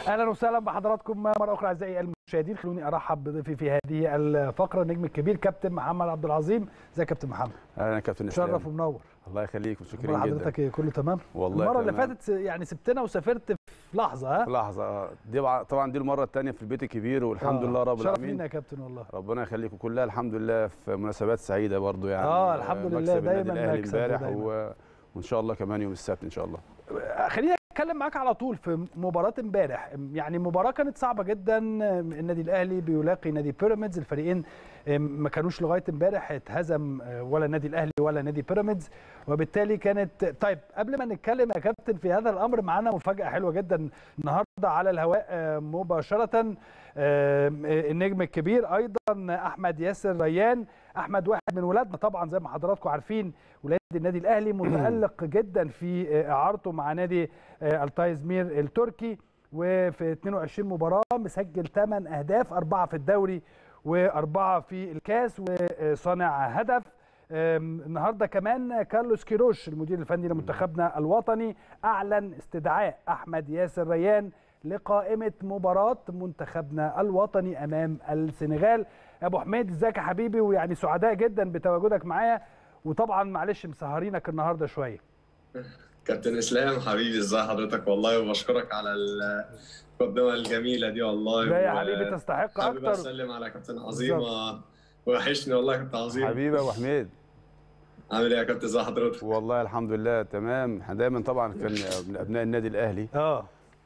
اهلا وسهلا بحضراتكم مره اخرى اعزائي المشاهدين خلوني ارحب بضيفي في هذه الفقره النجم الكبير كابتن محمد عبد العظيم ازيك يا كابتن محمد اهلا يا كابتن اسلام شرف ومنور الله يخليك متشكرين أخبار جدا حضرتك إيه؟ كله تمام والله المره اللي تمام. فاتت يعني سبتنا وسافرت في لحظه ها في لحظه آه. دي بع- طبعا دي المره الثانيه في البيت الكبير والحمد آه. لله رب شرف العالمين لينا يا كابتن والله ربنا يخليك وكلها الحمد لله في مناسبات سعيده برضو يعني آه، الحمد لله، مكسب النادي دايماً الاهلي مكسب امبارح ودايماً. و... وان شاء الله كمان يوم السبت ان شاء الله خليني اتكلم معاك على طول في مباراه امبارح يعني مباراه كانت صعبه جدا النادي الاهلي بيلاقي نادي بيراميدز الفريقين ما كانوش لغايه امبارح اتهزم ولا النادي الاهلي ولا نادي بيراميدز وبالتالي كانت طيب قبل ما نتكلم يا كابتن في هذا الامر معانا مفاجاه حلوه جدا النهارده على الهواء مباشره النجم الكبير ايضا احمد ياسر ريان احمد واحد من ولادنا طبعا زي ما حضراتكم عارفين ولاد النادي الاهلي متالق جدا في اعارته مع نادي التايزمير التركي وفي 22 مباراه مسجل 8 اهداف اربعه في الدوري واربعه في الكاس وصانع هدف النهارده كمان كارلوس كيروش المدير الفني لمنتخبنا الوطني اعلن استدعاء احمد ياسر ريان لقائمه مباراه منتخبنا الوطني امام السنغال ابو حميد ازيك يا حبيبي ويعني سعداء جدا بتواجدك معايا وطبعا معلش مسهرينك النهارده شويه كابتن اسلام حبيبي ازي حضرتك والله وبشكرك على المقدمه الجميله دي والله لا يا حبيبي تستحق حابب اكتر اسلم على كابتن عظيمه وحشني والله يا كابتن عظيم حبيبي يا ابو حميد عامل ايه يا كابتن ازي حضرتك والله الحمد لله تمام احنا دايما طبعا كان من ابناء النادي الاهلي اه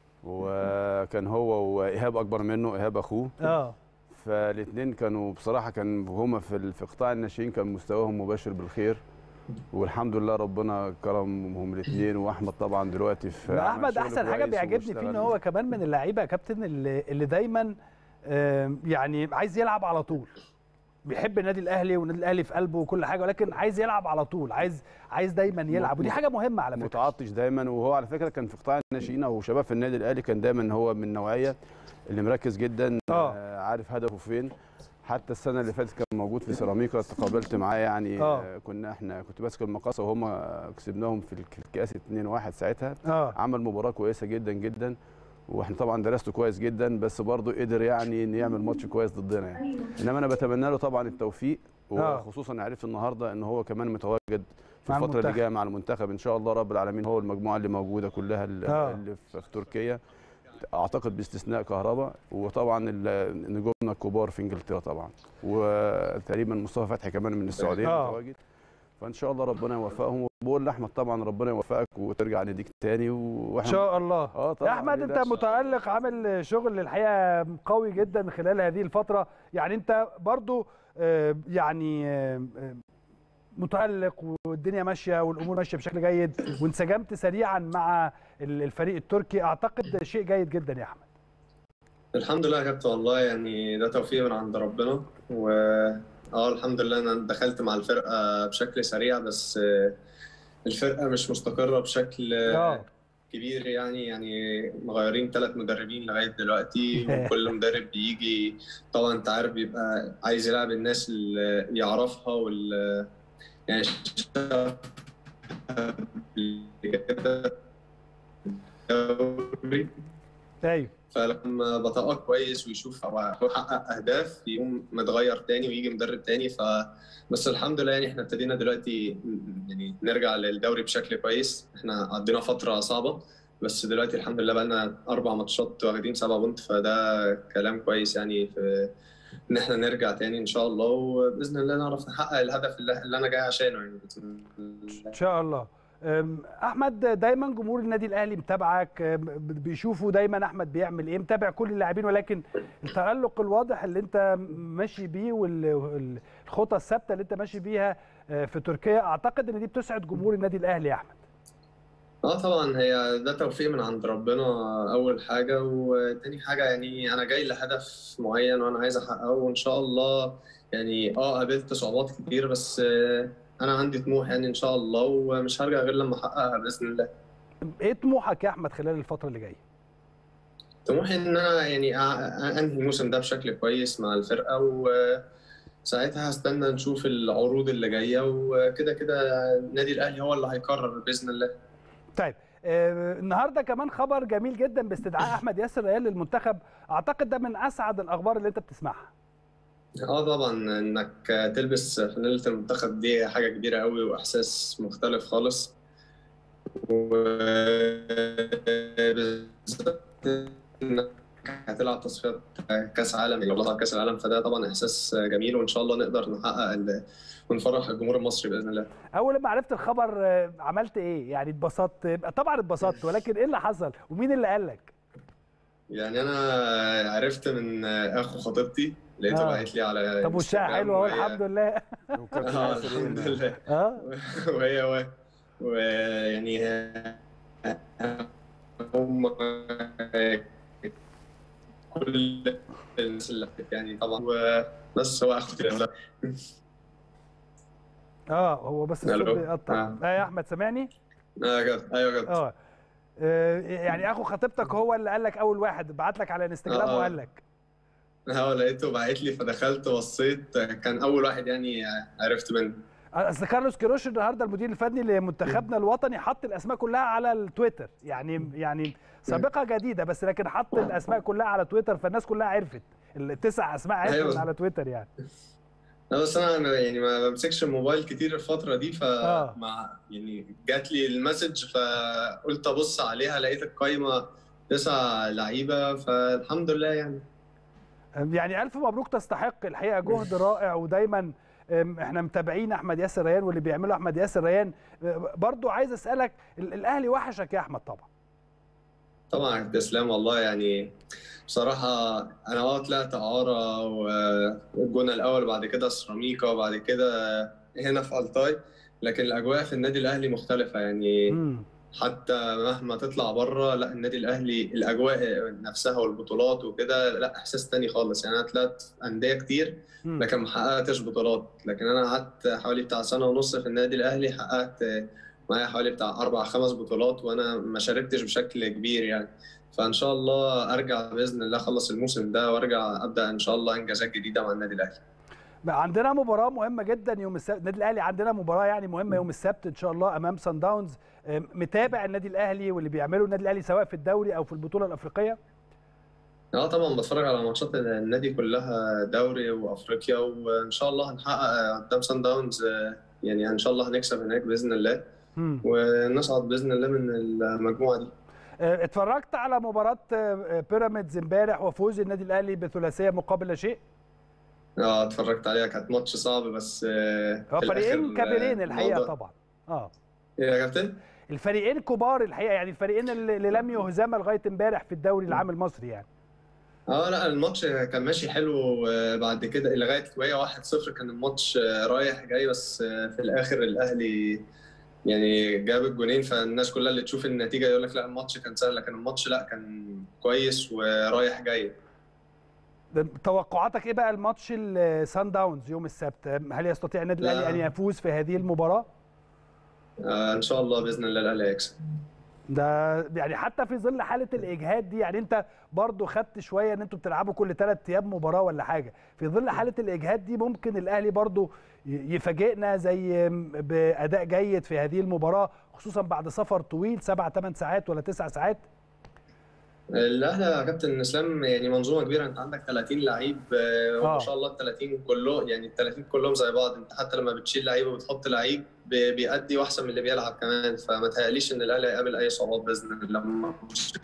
وكان هو وايهاب اكبر منه ايهاب اخوه اه فالاثنين كانوا بصراحه كان هما في ال- في قطاع الناشئين كان مستواهم مباشر بالخير والحمد لله ربنا كرمهم الاثنين واحمد طبعا دلوقتي في لا، عمل احمد شغل احسن حاجه كويس بيعجبني فيه ان وبيشتغل. هو كمان من اللعيبه يا كابتن اللي, اللي دايما آم، يعني عايز يلعب على طول بيحب النادي الاهلي والنادي الاهلي في قلبه وكل حاجه ولكن عايز يلعب على طول عايز عايز دايما يلعب ودي حاجه مهمه على فكره متعطش دايما وهو على فكره كان في قطاع الناشئين او شباب في النادي الاهلي كان دايما هو من النوعيه اللي مركز جدا آه. آه، عارف هدفه فين حتى السنه اللي فاتت كان موجود في سيراميكا تقابلت معاه يعني آه. آه. كنا احنا كنت ماسك المقاصه وهم كسبناهم في الك- في الكاس 2-1 ساعتها اه عمل مباراه كويسه جدا جدا واحنا طبعا درسته كويس جدا بس برضه قدر يعني ان يعمل ماتش كويس ضدنا يعني انما انا بتمنى له طبعا التوفيق آه. وخصوصا عرفت النهارده ان هو كمان متواجد في مع الفتره اللي المنتخب. جايه مع المنتخب ان شاء الله رب العالمين هو المجموعه اللي موجوده كلها اللي, آه. اللي في في تركيا اعتقد باستثناء كهرباء وطبعا ال- نجومنا الكبار في انجلترا طبعا وتقريبا مصطفى فتحي كمان من السعوديه آه. متواجد فان شاء الله ربنا يوفقهم وبقول لاحمد طبعا ربنا يوفقك وترجع ناديك تاني ان واحنا شاء الله اه طبعا يا احمد ليه انت لا؟ متالق عامل شغل الحقيقه قوي جدا خلال هذه الفتره يعني انت برضو آه، يعني آه، آه، متالق والدنيا ماشيه والامور ماشيه بشكل جيد وانسجمت سريعا مع ال- الفريق التركي اعتقد شيء جيد جدا يا احمد الحمد لله يا كابتن والله يعني ده توفيق من عند ربنا و اه الحمد لله انا دخلت مع الفرقه بشكل سريع بس آه، الفرقه مش مستقره بشكل اه كبير يعني يعني مغيرين ثلاث مدربين لغايه دلوقتي وكل مدرب بيجي طبعا انت عارف بيبقى عايز يلعب الناس اللي يعرفها وال يعني شاف قبل كده الدوري. ايوه فلما بطاقة كويس ويشوف هو هو حقق اهداف يقوم متغير تاني ويجي مدرب تاني ف بس الحمد لله يعني احنا ابتدينا دلوقتي يعني نرجع للدوري بشكل كويس احنا عدينا فترة صعبة بس دلوقتي الحمد لله بقى اربع ماتشات واخدين سبعة بونت فده كلام كويس يعني في ان احنا نرجع تاني ان شاء الله وباذن الله نعرف نحقق الهدف اللي اللي انا جاي عشانه يعني بإذن الله. ان شاء الله أم، احمد دايما جمهور النادي الاهلي متابعك أم، بيشوفوا دايما احمد بيعمل ايه متابع كل اللاعبين ولكن التالق الواضح اللي انت ماشي بيه والخطى الثابته اللي انت ماشي بيها آه، في تركيا اعتقد ان دي بتسعد جمهور النادي الاهلي يا احمد اه طبعا هي ده توفيق من عند ربنا اول حاجه وتاني حاجه يعني انا جاي لهدف معين وانا عايز احققه وان شاء الله يعني اه قابلت صعوبات كتير بس آه، انا عندي طموح يعني ان شاء الله ومش هرجع غير لما احققها باذن الله ايه طموحك يا احمد خلال الفتره اللي جايه طموحي ان انا يعني أ- انهي الموسم ده بشكل كويس مع الفرقه وساعتها هستنى نشوف العروض اللي جايه وكده كده النادي الاهلي هو اللي هيقرر باذن الله طيب آه، النهارده كمان خبر جميل جدا باستدعاء احمد ياسر ريال للمنتخب اعتقد ده من اسعد الاخبار اللي انت بتسمعها اه طبعا انك تلبس فانيلة المنتخب دي حاجة كبيرة قوي واحساس مختلف خالص وبالذات انك هتلعب تصفيات كاس عالم يعني والله كاس العالم فده طبعا احساس جميل وان شاء الله نقدر نحقق ال- ونفرح الجمهور المصري باذن الله اول ما عرفت الخبر آه، عملت ايه يعني اتبسطت طبعا اتبسطت ولكن ايه اللي حصل ومين اللي قال لك يعني انا عرفت من اخو خطيبتي لقيته آه. باعت لي على طب والشاي انستجرام حلو اهو وهي- الحمد لله وكابتن اه ياسر الحمد إيه؟ لله اه وهي و... ويعني هم كل الناس اللي يعني طبعا بس هو اخو كده اه هو بس الصوت ألو. بيقطع آه. اه يا احمد سامعني اه جد ايوه جد اه آه، يعني اخو خطيبتك هو اللي قال لك اول واحد بعت لك على انستجرام آه. وقال لك اه لقيته باعت لي فدخلت بصيت كان اول واحد يعني عرفت منه اصل كارلوس كيروش النهارده المدير الفني لمنتخبنا الوطني حط الاسماء كلها على التويتر يعني يعني سابقه جديده بس لكن حط الاسماء كلها على تويتر فالناس كلها عرفت التسع اسماء عرفت أيوة. على تويتر يعني لا بس انا أنا يعني ما بمسكش الموبايل كتير الفتره دي آه. فمع يعني جات لي المسج فقلت ابص عليها لقيت القايمه تسع لعيبه فالحمد لله يعني يعني الف مبروك تستحق الحقيقه جهد رائع ودايما أم، احنا متابعين احمد ياسر ريان واللي بيعمله احمد ياسر ريان أه، برضو عايز اسالك ال- الاهلي وحشك يا احمد طبعا طبعا يا اسلام والله يعني بصراحه انا اه طلعت اعاره والجونه الاول بعد كده سيراميكا وبعد كده هنا في التاي لكن الاجواء في النادي الاهلي مختلفه يعني مم. حتى مهما تطلع بره لا النادي الاهلي الاجواء نفسها والبطولات وكده لا احساس تاني خالص يعني انا طلعت انديه كتير مم. لكن ما حققتش بطولات لكن انا قعدت حوالي بتاع سنه ونص في النادي الاهلي حققت معايا حوالي بتاع اربع خمس بطولات وانا ما شاركتش بشكل كبير يعني فان شاء الله ارجع باذن الله اخلص الموسم ده وارجع ابدا ان شاء الله انجازات جديده مع النادي الاهلي بقى عندنا مباراة مهمة جدا يوم السبت النادي الأهلي عندنا مباراة يعني مهمة يوم السبت إن شاء الله أمام سان داونز أم، متابع النادي الأهلي واللي بيعمله النادي الأهلي سواء في الدوري أو في البطولة الأفريقية اه طبعا بتفرج على ماتشات النادي كلها دوري وافريقيا وان شاء الله هنحقق قدام سان داونز آه، يعني ان شاء الله هنكسب هناك باذن الله مم. ونصعد باذن الله من المجموعه دي أه، اتفرجت على مباراة أه، بيراميدز امبارح وفوز النادي الأهلي بثلاثية مقابل لا شيء اه اتفرجت عليها كانت ماتش صعب بس آه، هو في فريقين الآخر، آه، كبيرين الحقيقة الموضوع- طبعا اه ايه يا كابتن؟ الفريقين كبار الحقيقة يعني الفريقين اللي اللي لم يهزما لغاية امبارح في الدوري العام المصري يعني اه لا الماتش كان ماشي حلو آه، بعد كده لغايه وهي 1-0 كان الماتش آه، رايح جاي بس آه، في الاخر الاهلي يعني جاب الجونين فالناس كلها اللي تشوف النتيجه يقول لك لا الماتش كان سهل لكن الماتش لا كان كويس ورايح جاي توقعاتك ايه بقى الماتش السان داونز يوم السبت هل يستطيع النادي لا. الاهلي ان يفوز في هذه المباراه آه، ان شاء الله باذن الله الاهلي هيكسب ده يعني حتى في ظل حاله الاجهاد دي يعني انت برضو خدت شويه ان انتوا بتلعبوا كل ثلاث ايام مباراه ولا حاجه في ظل حاله الاجهاد دي ممكن الاهلي برضو ي- يفاجئنا زي باداء جيد في هذه المباراه خصوصا بعد سفر طويل سبع ثمان ساعات ولا تسع ساعات الاهلي يا كابتن اسلام يعني منظومه كبيره انت عندك 30 لعيب آه، آه. وما شاء الله ال 30 كلهم يعني ال 30 كلهم زي بعض انت حتى لما بتشيل لعيب وبتحط لعيب بي- بيأدي واحسن من اللي بيلعب كمان فما تهيأليش ان الاهلي هيقابل اي صعوبات باذن الله لما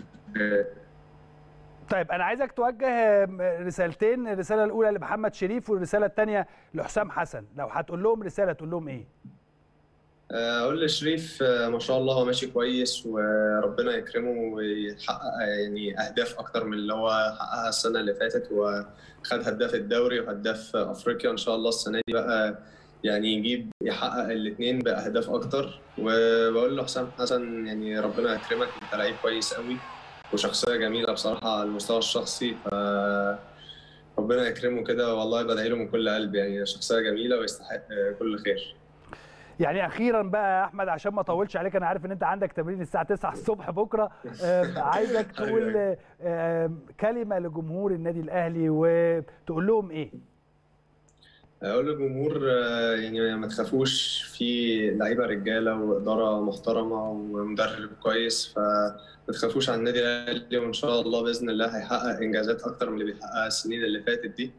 طيب انا عايزك توجه رسالتين الرساله الاولى لمحمد شريف والرساله الثانيه لحسام حسن لو هتقول لهم رساله تقول لهم ايه اقول لشريف آه، ما شاء الله هو ماشي كويس وربنا يكرمه ويحقق يعني اهداف اكتر من اللي هو حققها السنه اللي فاتت وخد هداف الدوري وهداف افريقيا ان شاء الله السنه دي بقى يعني يجيب يحقق الاثنين باهداف اكتر وبقول له حسام حسن يعني ربنا يكرمك انت لعيب كويس قوي وشخصيه جميله بصراحه على المستوى الشخصي ف ربنا يكرمه كده والله بدعي له من كل قلبي يعني شخصيه جميله ويستحق آه، كل خير يعني اخيرا بقى يا احمد عشان ما اطولش عليك انا عارف ان انت عندك تمرين الساعه 9 الصبح بكره آه، عايزك تقول أيوة. آه، كلمه لجمهور النادي الاهلي وتقول لهم ايه اقول للجمهور آه، يعني ما تخافوش في لعيبه رجاله واداره محترمه ومدرب كويس فما تخافوش عن النادي الاهلي وان شاء الله باذن الله هيحقق انجازات اكتر من اللي بيحققها السنين اللي فاتت دي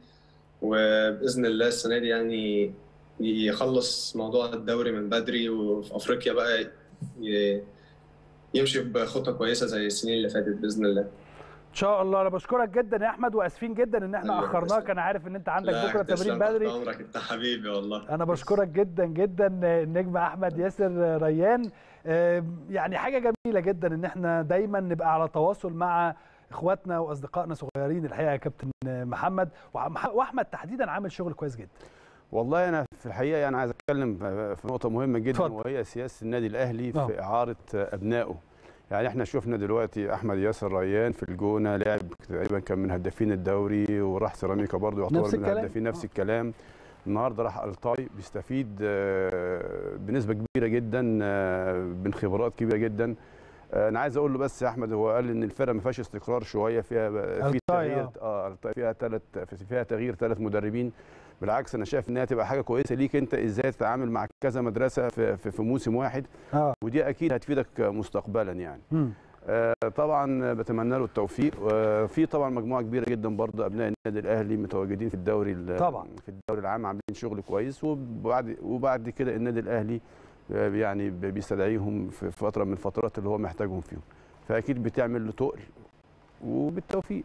وباذن الله السنه دي يعني يخلص موضوع الدوري من بدري وفي افريقيا بقى ي- يمشي بخطه كويسه زي السنين اللي فاتت باذن الله ان شاء الله انا بشكرك جدا يا احمد واسفين جدا ان احنا الله اخرناك يسلمك. انا عارف ان انت عندك لا، بكره تسلم تمرين تحت بدري عمرك انت حبيبي والله انا بشكرك جدا جدا النجم احمد ياسر ريان آه، يعني حاجه جميله جدا ان احنا دايما نبقى على تواصل مع اخواتنا واصدقائنا صغيرين الحقيقه يا كابتن محمد وعم- واحمد تحديدا عامل شغل كويس جدا والله انا في الحقيقه يعني عايز اتكلم في نقطه مهمه جدا اتفضل. وهي سياسه النادي الاهلي آه. في اعاره ابنائه يعني احنا شفنا دلوقتي احمد ياسر ريان في الجونه لاعب تقريبا كان من هدافين الدوري وراح سيراميكا برضه نفس يعتبر من الكلام. الهدافين نفس آه. الكلام النهارده راح الطاي بيستفيد آه، بنسبه كبيره جدا آه، من خبرات كبيره جدا آه، انا عايز اقول له بس يا احمد هو قال ان الفرقه ما فيهاش استقرار شويه فيها في الطاي، تغيير آه. اه الطاي فيها ثلاث فيها تغيير ثلاث مدربين بالعكس انا شايف انها تبقى حاجه كويسه ليك انت ازاي تتعامل مع كذا مدرسه في, في, في موسم واحد اه ودي اكيد هتفيدك مستقبلا يعني مم. آه، طبعا بتمنى له التوفيق وفي طبعا مجموعه كبيره جدا برضه ابناء النادي الاهلي متواجدين في الدوري ال- طبعا. في الدوري العام عاملين شغل كويس وبعد وبعد كده النادي الاهلي آه، يعني ب- بيستدعيهم في فتره من الفترات اللي هو محتاجهم فيهم فاكيد بتعمل له تقل وبالتوفيق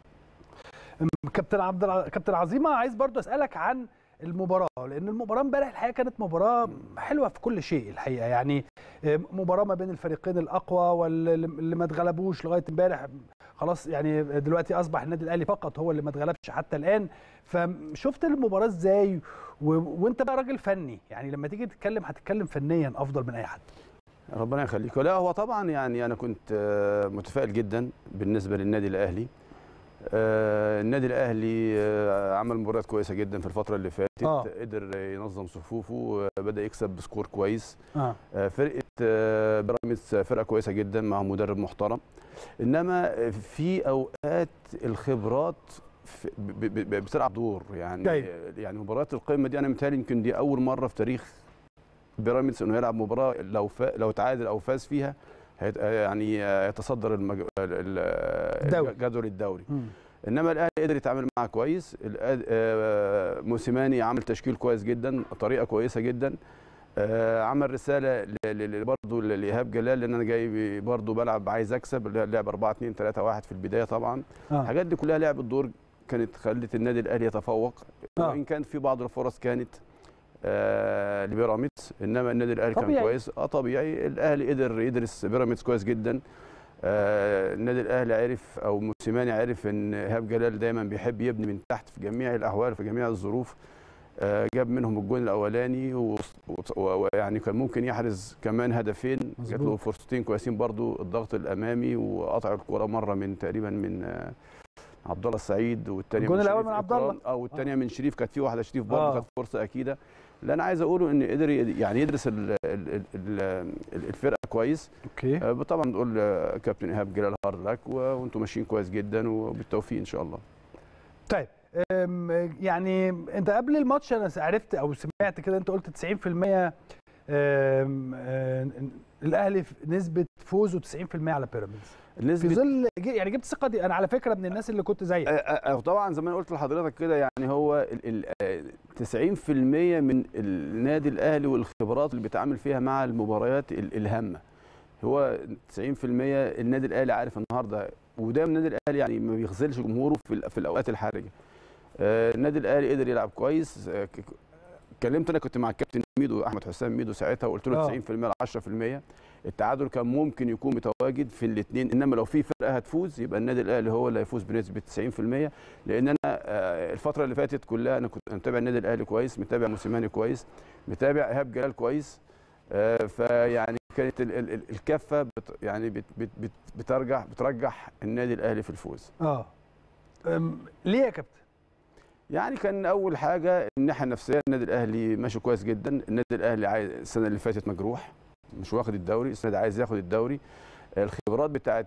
كابتن عبد الع... كابتن عظيمه عايز برضو اسالك عن المباراه لان المباراه امبارح الحقيقه كانت مباراه حلوه في كل شيء الحقيقه يعني آه، مباراه ما بين الفريقين الاقوى واللي ما اتغلبوش لغايه امبارح خلاص يعني دلوقتي اصبح النادي الاهلي فقط هو اللي ما اتغلبش حتى الان فشفت المباراه ازاي و... وانت بقى راجل فني يعني لما تيجي تتكلم هتتكلم فنيا افضل من اي حد ربنا يخليك لا هو طبعا يعني انا كنت آه، متفائل جدا بالنسبه للنادي الاهلي آه، النادي الاهلي آه، عمل مباريات كويسه جدا في الفتره اللي فاتت آه. قدر ينظم صفوفه آه، بدا يكسب بسكور كويس اه آه، فرقه آه، بيراميدز فرقه كويسه جدا مع مدرب محترم انما في اوقات الخبرات في- ب- ب- ب- بتلعب دور يعني أيوة. يعني مباريات القمه دي انا متهيألي يمكن دي اول مره في تاريخ بيراميدز انه يلعب مباراه لو فا لو تعادل او فاز فيها هيت- يعني يتصدر المج... ال- ال- الدوري. جدول الدوري مم. انما الاهلي قدر يتعامل معاه كويس الأد- آه، موسيماني عمل تشكيل كويس جدا طريقه كويسه جدا آه، عمل رساله برضه لايهاب جلال لان انا جاي برضه بلعب عايز اكسب اللي هي اللعب 4 2 3 1 في البدايه طبعا اه الحاجات دي كلها لعب الدور كانت خلت النادي الاهلي يتفوق آه. وان كان في بعض الفرص كانت آه لبيراميدز انما النادي الاهلي كان طبيعي. كويس اه طبيعي الاهلي قدر يدرس بيراميدز كويس جدا آه النادي الاهلي عرف او موسيماني عرف ان ايهاب جلال دايما بيحب يبني من تحت في جميع الاحوال في جميع الظروف آه جاب منهم الجون الاولاني و- و- ويعني كان ممكن يحرز كمان هدفين جات له مظبوط. فرصتين كويسين برضو الضغط الامامي وقطع الكره مره من تقريبا من آه عبد الله السعيد والثانيه الجون من الأول شريف من عبد إكرام. الله. اه والثانيه من شريف كانت في واحده شريف برضه آه. كانت فرصه اكيده اللي انا عايز اقوله ان قدر ي- يعني يدرس ال- ال- ال- ال- الفرقه كويس اوكي آه، طبعا نقول آه، كابتن ايهاب جلال هارد لك و- وانتم ماشيين كويس جدا وبالتوفيق ان شاء الله طيب أم، يعني انت قبل الماتش انا عرفت او سمعت كده انت قلت 90% أم، أم، الاهلي في نسبه فوزه 90% على بيراميدز في النسبه ظل انا جبت الثقه دي انا على فكره من الناس اللي كنت زيك آه، آه، طبعا زي ما أنا قلت لحضرتك كده يعني هو ال- ال- آه، 90% من النادي الاهلي والخبرات اللي بيتعامل فيها مع المباريات ال- الهامه هو 90% النادي الاهلي عارف النهارده ودايما النادي الاهلي يعني ما بيخذلش جمهوره في ال- في الاوقات الحرجه آه، النادي الاهلي قدر يلعب كويس آه، ك- ك- اتكلمت انا كنت مع الكابتن ميدو احمد حسام ميدو ساعتها وقلت له آه. 90% ل 10% التعادل كان ممكن يكون متواجد في الاثنين انما لو في فرقه هتفوز يبقى النادي الاهلي هو اللي هيفوز بنسبه 90% لان انا آه، الفتره اللي فاتت كلها انا كنت متابع النادي الاهلي كويس متابع موسيماني كويس متابع ايهاب جلال كويس آه، فيعني كانت ال- ال- ال- الكفه بت يعني بت بت بت بترجح بترجح النادي الاهلي في الفوز اه أم، ليه يا كابتن يعني كان اول حاجه الناحيه النفسيه النادي الاهلي ماشي كويس جدا النادي الاهلي عايز السنه اللي فاتت مجروح مش واخد الدوري السنه دي عايز ياخد الدوري الخبرات بتاعت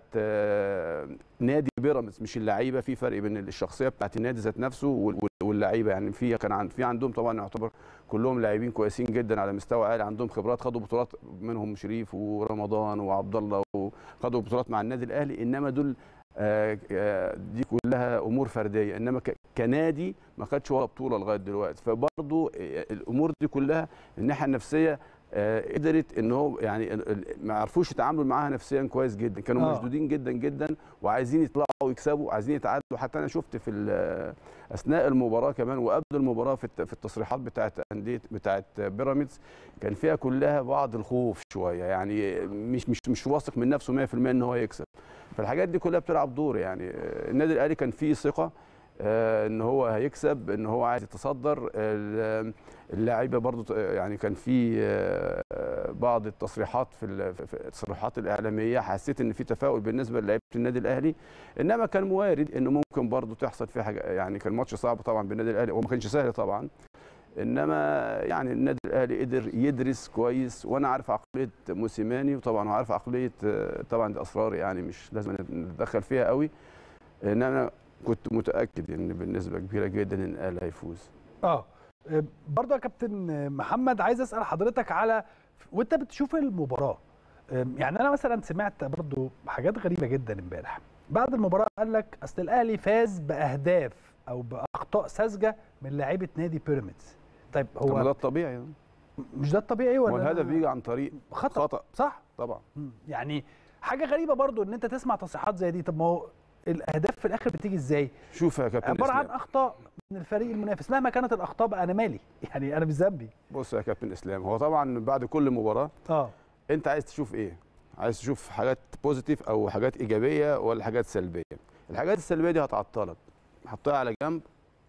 آه، نادي بيراميدز مش اللعيبه في فرق بين الشخصيه بتاعت النادي ذات نفسه وال- وال- واللعيبه يعني في كان عن في عندهم طبعا يعتبر كلهم لاعبين كويسين جدا على مستوى عالي عندهم خبرات خدوا بطولات منهم شريف ورمضان وعبد الله وخدوا بطولات مع النادي الاهلي انما دول آه، آه، دي كلها امور فرديه انما ك- كنادي ما خدش ولا بطوله لغايه دلوقتي فبرضه آه، الامور دي كلها الناحيه النفسيه آه، قدرت ان هو يعني ال- ال- ما عرفوش يتعاملوا معاها نفسيا كويس جدا كانوا آه. مشدودين جدا جدا وعايزين يطلعوا ويكسبوا عايزين يتعادلوا حتى انا شفت في ال- اثناء المباراه كمان وقبل المباراه في الت- في التصريحات بتاعت انديه بتاعت بيراميدز كان فيها كلها بعض الخوف شويه يعني مش مش مش واثق من نفسه 100% ان هو يكسب فالحاجات دي كلها بتلعب دور يعني آه، النادي الاهلي كان فيه ثقه آه، ان هو هيكسب ان هو عايز يتصدر ال- اللعيبه برضو ت- يعني كان في آه، آه، بعض التصريحات في ال- في- في التصريحات الاعلاميه حسيت ان في تفاؤل بالنسبه للعيبه النادي الاهلي انما كان موارد انه ممكن برضو تحصل فيه حاجه يعني كان ماتش صعب طبعا بالنادي الاهلي وما كانش سهل طبعا انما يعني النادي الاهلي قدر يدرس كويس وانا عارف عقليه موسيماني وطبعا عارف عقليه آه، طبعا دي اسرار يعني مش لازم نتدخل فيها قوي ان انا كنت متاكد ان بنسبه كبيره جدا ان الاهلي هيفوز اه آه، برضه يا كابتن محمد عايز اسال حضرتك على وانت بتشوف المباراه آم، يعني انا مثلا سمعت برضه حاجات غريبه جدا امبارح بعد المباراه قال لك اصل الاهلي فاز باهداف او باخطاء ساذجه من لاعيبه نادي بيراميدز طيب طب ما ده هو الطبيعي مش ده الطبيعي ولا هو الهدف أنا- بيجي عن طريق خطا خطا صح طبعا مم. يعني حاجه غريبه برضو ان انت تسمع تصريحات زي دي طب ما هو الاهداف في الاخر بتيجي ازاي شوف يا كابتن عباره عن اسلام اخطاء من الفريق المنافس مهما كانت الاخطاء بقى انا مالي يعني انا مش ذنبي بص يا كابتن اسلام هو طبعا بعد كل مباراه اه انت عايز تشوف ايه عايز تشوف حاجات بوزيتيف او حاجات ايجابيه ولا حاجات سلبيه الحاجات السلبيه دي هتعطلك حطها على جنب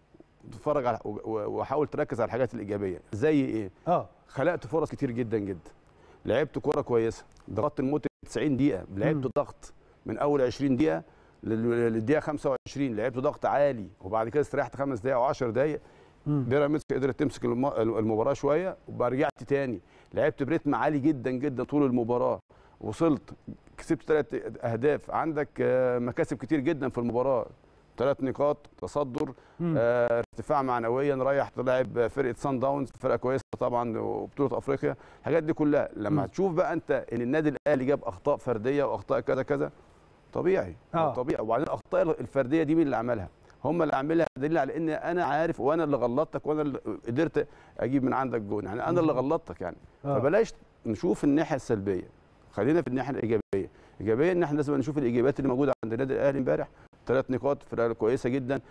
وتتفرج على و- و- وحاول تركز على الحاجات الايجابيه زي ايه اه خلقت فرص كتير جدا جدا لعبت كوره كويسه ضغطت لمده 90 دقيقه مم. لعبت ضغط من اول 20 دقيقه لل- للدقيقه 25 لعبت ضغط عالي وبعد كده استريحت خمس دقائق او 10 دقائق مم. بيراميدز قدرت تمسك الم- المباراه شويه ورجعت تاني لعبت بريتم عالي جدا جدا طول المباراه وصلت كسبت ثلاث اهداف عندك آه، مكاسب كتير جدا في المباراه ثلاث نقاط تصدر مم. آه، ارتفاع معنويا رايح تلاعب فرقه سان داونز فرقه كويسه طبعا وبطوله افريقيا الحاجات دي كلها لما مم. هتشوف بقى انت ان النادي الاهلي جاب اخطاء فرديه واخطاء كذا كذا طبيعي آه. طبيعي وبعدين الاخطاء الفرديه دي مين اللي عملها هم اللي عاملها دليل على ان انا عارف وانا اللي غلطتك وانا اللي قدرت اجيب من عندك جون يعني انا اللي غلطتك يعني آه. فبلاش نشوف الناحيه السلبيه خلينا في الناحيه الايجابيه ايجابيه ان احنا لازم نشوف الايجابيات اللي موجوده عند النادي الاهلي امبارح ثلاث نقاط فرقه كويسه جدا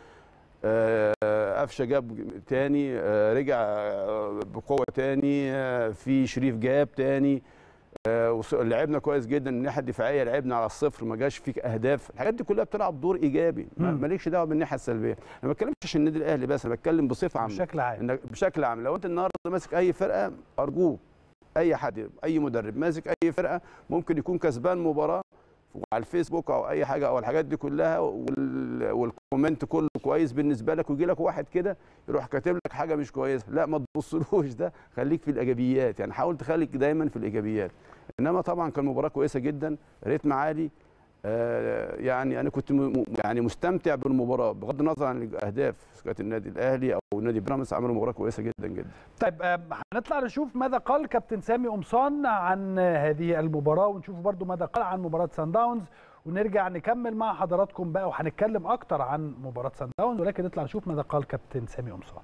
آه، قفشه جاب تاني آه، رجع آه، بقوه تاني آه، في شريف جاب تاني آه، وص- لعبنا كويس جدا الناحيه الدفاعيه لعبنا على الصفر ما جاش فيك اهداف الحاجات دي كلها بتلعب دور ايجابي ما- مم. مالكش دعوه بالناحيه السلبيه انا ما بتكلمش عشان النادي الاهلي بس انا بتكلم بصفه عامه بشكل عام انك بشكل عام لو انت النهارده ماسك اي فرقه ارجوك اي حد اي مدرب ماسك اي فرقه ممكن يكون كسبان مباراه على الفيسبوك او اي حاجه او الحاجات دي كلها وال... والكومنت كله كويس بالنسبه لك ويجي لك واحد كده يروح كاتب لك حاجه مش كويسه لا ما تبصلوش ده خليك في الايجابيات يعني حاول تخليك دايما في الايجابيات انما طبعا كان مباراه كويسه جدا ريتم عالي آه، يعني انا كنت م- م- يعني مستمتع بالمباراه بغض النظر عن الاهداف كانت النادي الاهلي او نادي بيراميدز عملوا مباراه كويسه جدا جدا طيب آم، هنطلع نشوف ماذا قال كابتن سامي قمصان عن هذه المباراه ونشوف برضو ماذا قال عن مباراه سان داونز ونرجع نكمل مع حضراتكم بقى وهنتكلم اكتر عن مباراه سان داونز ولكن نطلع نشوف ماذا قال كابتن سامي قمصان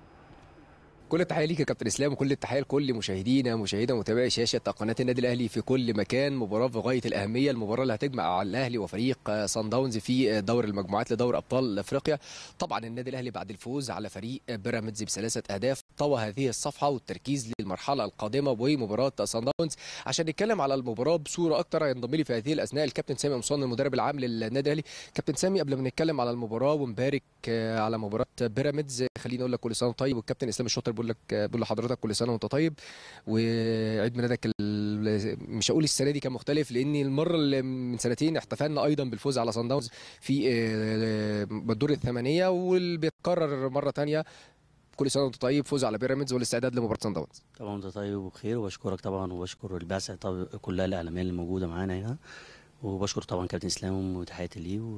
كل التحيه ليك يا كابتن اسلام وكل التحيه لكل مشاهدينا مشاهدة ومتابعي شاشه قناه النادي الاهلي في كل مكان مباراه في غايه الاهميه المباراه اللي هتجمع على الاهلي وفريق سان داونز في دور المجموعات لدور ابطال افريقيا طبعا النادي الاهلي بعد الفوز على فريق بيراميدز بثلاثه اهداف طوى هذه الصفحه والتركيز للمرحله القادمه ومباراه سان داونز عشان نتكلم على المباراه بصوره اكتر هينضم لي في هذه الاثناء الكابتن سامي قمصان المدرب العام للنادي الاهلي كابتن سامي قبل ما نتكلم على المباراه ونبارك آه، على مباراه بيراميدز خليني اقول لك كل سنه وأنت طيب والكابتن اسلام الشاطر بيقول لك آه، بيقول لحضرتك كل سنه وانت طيب وعيد ميلادك ال- مش هقول السنه دي كان مختلف لان المره اللي من سنتين احتفلنا ايضا بالفوز على صن داونز في آه، بالدور الثمانيه واللي بيتكرر مره تانية كل سنه وانت طيب فوز على بيراميدز والاستعداد لمباراه صن داونز طبعا انت طيب وبخير وبشكرك طبعا وبشكر البعثه طب كلها الاعلاميه اللي موجوده معانا هنا وبشكر طبعا كابتن اسلام وتحياتي ليه و...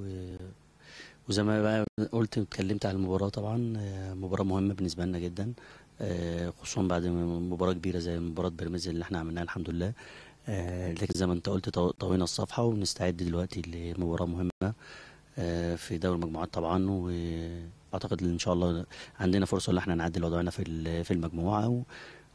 وزي ما بقى قلت اتكلمت على المباراه طبعا آه، مباراه مهمه بالنسبه لنا جدا آه، خصوصا بعد مباراه كبيره زي مباراه بيراميدز اللي احنا عملناها الحمد لله آه، لكن زي ما انت قلت طو- طوينا الصفحه ونستعد دلوقتي لمباراه مهمه آه، في دوري المجموعات طبعا واعتقد ان شاء الله عندنا فرصه ان احنا نعدل وضعنا في ال- في المجموعه و...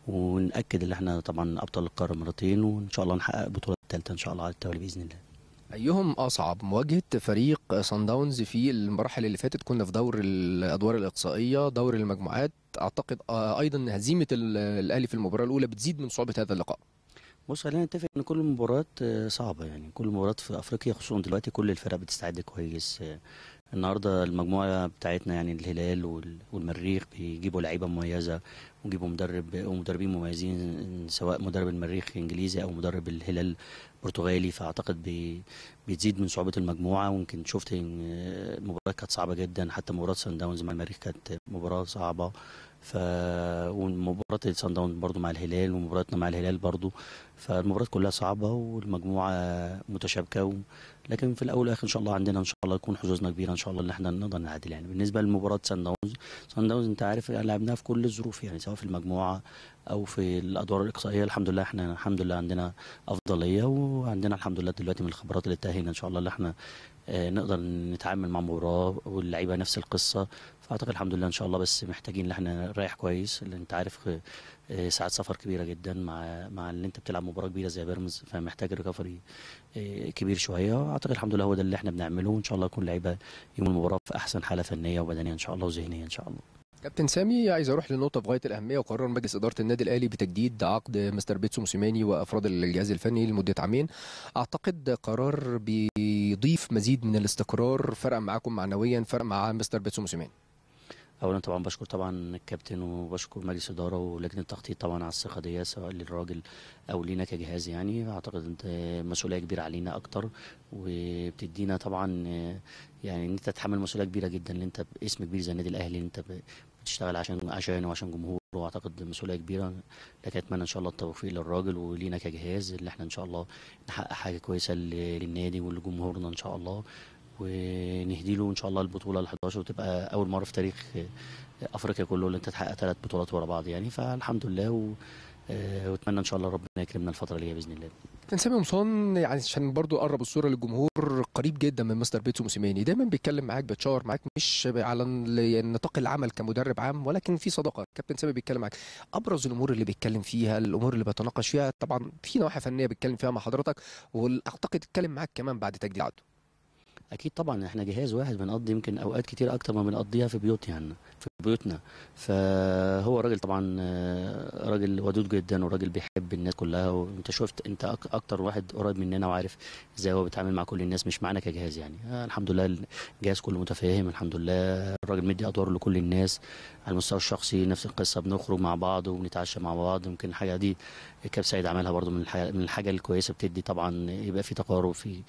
ونأكد ان احنا طبعا ابطال القاره مرتين وان شاء الله نحقق البطوله الثالثه ان شاء الله على التوالي باذن الله ايهم اصعب مواجهه فريق سان داونز في المراحل اللي فاتت كنا في دور الادوار الاقصائيه دور المجموعات اعتقد آه، ايضا هزيمه ال- الاهلي في المباراه الاولى بتزيد من صعوبه هذا اللقاء بص خلينا نتفق ان كل المباريات آه، صعبه يعني كل المباريات في افريقيا خصوصا دلوقتي كل الفرق بتستعد كويس آه، النهارده المجموعه بتاعتنا يعني الهلال وال- والمريخ بيجيبوا لعيبه مميزه ويجيبوا مدرب ومدربين مميزين سواء مدرب المريخ انجليزي او مدرب الهلال برتغالي فاعتقد بي بتزيد من صعوبه المجموعه ويمكن شفت ان آه، المباراه كانت صعبه جدا حتى مباراه سان داونز مع المريخ كانت مباراه صعبه ف ومباراه سان داونز برضو مع الهلال ومباراتنا مع الهلال برضو فالمباريات كلها صعبة والمجموعة متشابكة و... لكن في الأول والآخر إن شاء الله عندنا إن شاء الله يكون حظوظنا كبيرة إن شاء الله إن إحنا نقدر نعدل يعني بالنسبة لمباراة سان داونز سان داونز أنت عارف يعني لعبناها في كل الظروف يعني سواء في المجموعة أو في الأدوار الإقصائية الحمد لله إحنا الحمد لله عندنا أفضلية وعندنا الحمد لله دلوقتي من الخبرات اللي تأهلنا إن شاء الله اللي إحنا آه، نقدر نتعامل مع مباراة واللعيبة نفس القصة فأعتقد الحمد لله إن شاء الله بس محتاجين إن إحنا نريح كويس اللي أنت عارف آه، ساعات سفر كبيره جدا مع مع ان انت بتلعب مباراه كبيره زي بيراميدز فمحتاج ريكفري كبير شويه اعتقد الحمد لله هو ده اللي احنا بنعمله وان شاء الله يكون لعيبه يوم المباراه في احسن حاله فنيه وبدنيه ان شاء الله وذهنيه ان شاء الله كابتن سامي عايز اروح لنقطه في غايه الاهميه وقرر مجلس اداره النادي الاهلي بتجديد عقد مستر بيتسو موسيماني وافراد الجهاز الفني لمده عامين اعتقد قرار بيضيف مزيد من الاستقرار فرق معاكم معنويا فرق مع مستر بيتسو موسيماني اولا طبعا بشكر طبعا الكابتن وبشكر مجلس اداره ولجنه التخطيط طبعا على الثقه دي سواء للراجل او لينا كجهاز يعني اعتقد انت مسؤوليه كبيره علينا اكتر وبتدينا طبعا آه، يعني ان انت تتحمل مسؤوليه كبيره جدا ان انت باسم كبير زي النادي الاهلي ان انت ب- بتشتغل عشان عشانه وعشان جمهوره واعتقد مسؤوليه كبيره لكن اتمنى ان شاء الله التوفيق للراجل ولينا كجهاز اللي احنا ان شاء الله نحقق حاجه كويسه ل- للنادي ولجمهورنا ان شاء الله ونهدي له ان شاء الله البطوله ال 11 وتبقى اول مره في تاريخ افريقيا كله اللي انت تحقق ثلاث بطولات ورا بعض يعني فالحمد لله و... آه، واتمنى ان شاء الله ربنا يكرمنا الفتره اللي جايه باذن الله كابتن سامي قمصان يعني عشان برضو اقرب الصوره للجمهور قريب جدا من مستر بيتسو موسيماني دايما بيتكلم معاك بيتشاور معاك مش على ال- نطاق العمل كمدرب عام ولكن في صداقه كابتن سامي بيتكلم معاك ابرز الامور اللي بيتكلم فيها الامور اللي بيتناقش فيها طبعا في نواحي فنيه بيتكلم فيها مع حضرتك واعتقد اتكلم معاك كمان بعد تجديد عقده اكيد طبعا احنا جهاز واحد بنقضي يمكن اوقات كتير اكتر ما بنقضيها في بيوتنا يعني في بيوتنا فهو راجل طبعا آه، راجل ودود جدا وراجل بيحب الناس كلها وانت شفت انت أك- اكتر واحد قريب مننا وعارف ازاي هو بيتعامل مع كل الناس مش معانا كجهاز يعني آه، الحمد لله الجهاز كله متفاهم الحمد لله الراجل مدي ادوار لكل الناس على المستوى الشخصي نفس القصه بنخرج مع بعض وبنتعشى مع بعض يمكن الحاجه دي كاب سعيد عملها برضو من الحاجه من الحاجه الكويسه بتدي طبعا يبقى في تقارب في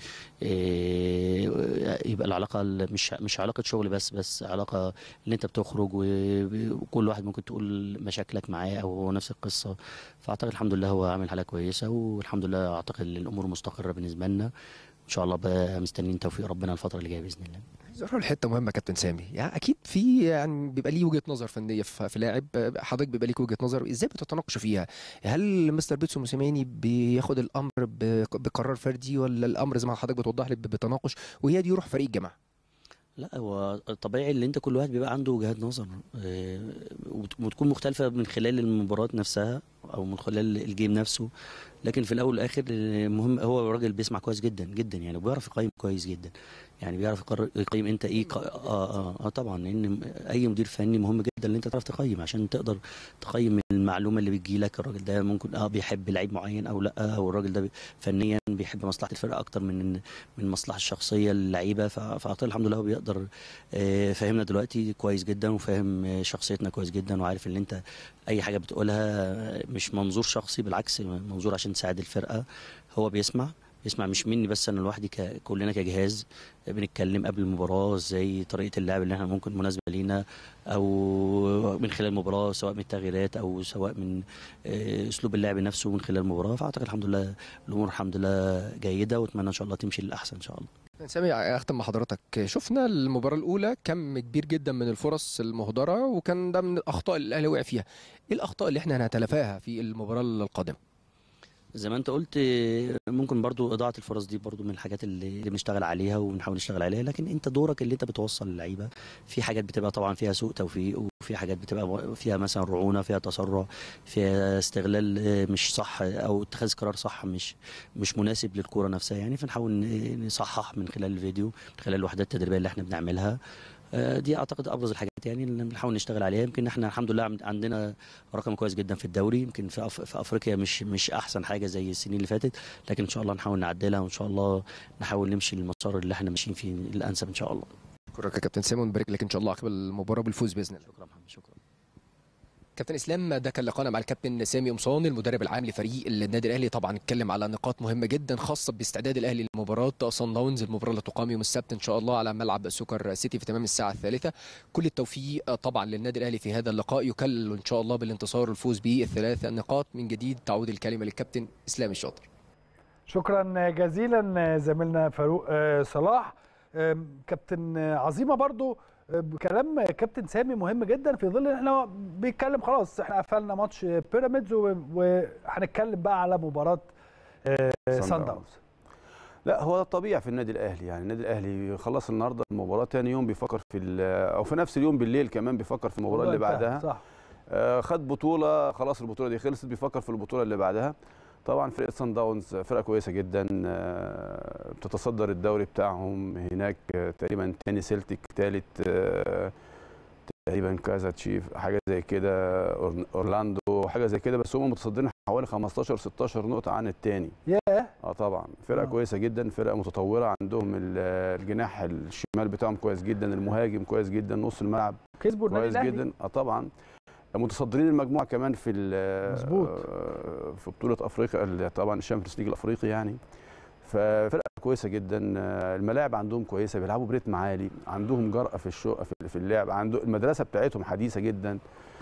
إيه، يبقى العلاقه ال- مش مش علاقه شغل بس بس علاقه اللي انت بتخرج و- وكل واحد ممكن تقول مشاكلك معاه او هو نفس القصه فاعتقد الحمد لله هو عامل حاجه كويسه والحمد لله اعتقد ان الامور مستقره بالنسبه لنا ان شاء الله بقى مستنيين توفيق ربنا الفتره اللي جايه باذن الله عايز اروح لحته مهمه كابتن سامي يعني اكيد في يعني بيبقى ليه وجهه نظر فنيه في في لاعب حضرتك بيبقى ليك وجهه نظر ازاي بتتناقشوا فيها هل مستر بيتسو موسيماني بياخد الامر ب- بقرار فردي ولا الامر زي ما حضرتك بتوضح لي بتناقش وهي دي روح فريق الجامعه لا هو طبيعي ان انت كل واحد بيبقى عنده وجهات نظر آه، وت- وتكون مختلفه من خلال المباراه نفسها او من خلال الجيم نفسه لكن في الاول والاخر آه، المهم هو راجل بيسمع كويس جدا جدا يعني وبيعرف يقيم كويس جدا يعني بيعرف يقرر يقيم انت ايه ق- اه اه, آه طبعا لان اي مدير فني مهم جدا ان انت تعرف تقيم عشان تقدر تقيم المعلومه اللي بتجي لك الراجل ده ممكن اه بيحب لعيب معين او لا او الراجل ده بي- فنيا بيحب مصلحه الفرقه اكتر من من المصلحه الشخصيه للعيبه ف- فاعتقد الحمد لله هو بيقدر آه، فاهمنا دلوقتي كويس جدا وفاهم آه، شخصيتنا كويس جدا وعارف ان انت اي حاجه بتقولها آه، مش منظور شخصي بالعكس منظور عشان تساعد الفرقه هو بيسمع يسمع مش مني بس انا لوحدي ك- كلنا كجهاز بنتكلم قبل المباراه ازاي طريقه اللعب اللي احنا ممكن مناسبه لينا او من خلال المباراه سواء من التغييرات او سواء من آه، اسلوب اللعب نفسه من خلال المباراه فاعتقد الحمد لله الامور الحمد لله جيده واتمنى ان شاء الله تمشي للاحسن ان شاء الله سامي اختم مع حضرتك شفنا المباراه الاولى كم كبير جدا من الفرص المهدره وكان ده من الاخطاء اللي الاهلي وقع فيها ايه الاخطاء اللي احنا هنتلافاها في المباراه القادمه زي ما انت قلت ممكن برضو اضاعه الفرص دي برضو من الحاجات اللي اللي بنشتغل عليها وبنحاول نشتغل عليها لكن انت دورك اللي انت بتوصل للعيبه في حاجات بتبقى طبعا فيها سوء توفيق وفي حاجات بتبقى فيها مثلا رعونه فيها تسرع فيها استغلال اه، مش صح او اتخاذ قرار صح مش مش مناسب للكوره نفسها يعني فنحاول ن- نصحح من خلال الفيديو من خلال الوحدات التدريبيه اللي احنا بنعملها اه، دي اعتقد ابرز الحاجات يعني اللي بنحاول نشتغل عليها يمكن احنا الحمد لله عم- عندنا رقم كويس جدا في الدوري يمكن في, أف... في افريقيا مش مش احسن حاجه زي السنين اللي فاتت لكن ان شاء الله نحاول نعدلها وان شاء الله نحاول نمشي المسار اللي احنا ماشيين فيه الانسب ان شاء الله شكرا يا كابتن سامي ونبارك لك ان شاء الله عقب المباراه بالفوز باذن الله شكرا محمد شكرا كابتن اسلام ده كان لقاءنا مع الكابتن سامي قمصان المدرب العام لفريق النادي الاهلي طبعا اتكلم على نقاط مهمه جدا خاصه باستعداد الاهلي لمباراه صن داونز المباراه اللي تقام يوم السبت ان شاء الله على ملعب سوكر سيتي في تمام الساعه الثالثه كل التوفيق طبعا للنادي الاهلي في هذا اللقاء يكلل ان شاء الله بالانتصار والفوز بالثلاث نقاط من جديد تعود الكلمه للكابتن اسلام الشاطر شكرا جزيلا زميلنا فاروق آه، صلاح آم، كابتن عظيمه برضو آه، كلام كابتن سامي مهم جدا في ظل ان احنا بيتكلم خلاص احنا قفلنا ماتش بيراميدز و- وهنتكلم بقى على مباراه آه، صن سان داونز. داونز لا هو ده الطبيعي في النادي الاهلي يعني النادي الاهلي خلص النهارده المباراه تاني يوم بيفكر في ال- او في نفس اليوم بالليل كمان بيفكر في المباراه اللي انتهى، بعدها صح آه، خد بطوله خلاص البطوله دي خلصت بيفكر في البطوله اللي بعدها طبعا فرقه سان داونز فرقه كويسه جدا آه، بتتصدر الدوري بتاعهم هناك آه، تقريبا تاني سيلتيك تالت آه، تقريبا كذا تشيف حاجه زي كده أور- اورلاندو حاجه زي كده بس هم متصدرين حوالي 15 16 نقطه عن الثاني ياه اه طبعا فرقه آه. كويسه جدا فرقه متطوره عندهم ال- الجناح الشمال بتاعهم كويس جدا المهاجم كويس جدا نص الملعب كسبوا النادي كويس الاهلي جدا اه طبعا متصدرين المجموعه كمان في ال- مظبوط. آه، في بطوله افريقيا اللي طبعا الشامبيونز ليج الافريقي يعني ففرقه كويسه جدا آه، الملاعب عندهم كويسه بيلعبوا بريتم عالي عندهم جرأه في الشو في- في اللعب عنده المدرسه بتاعتهم حديثه جدا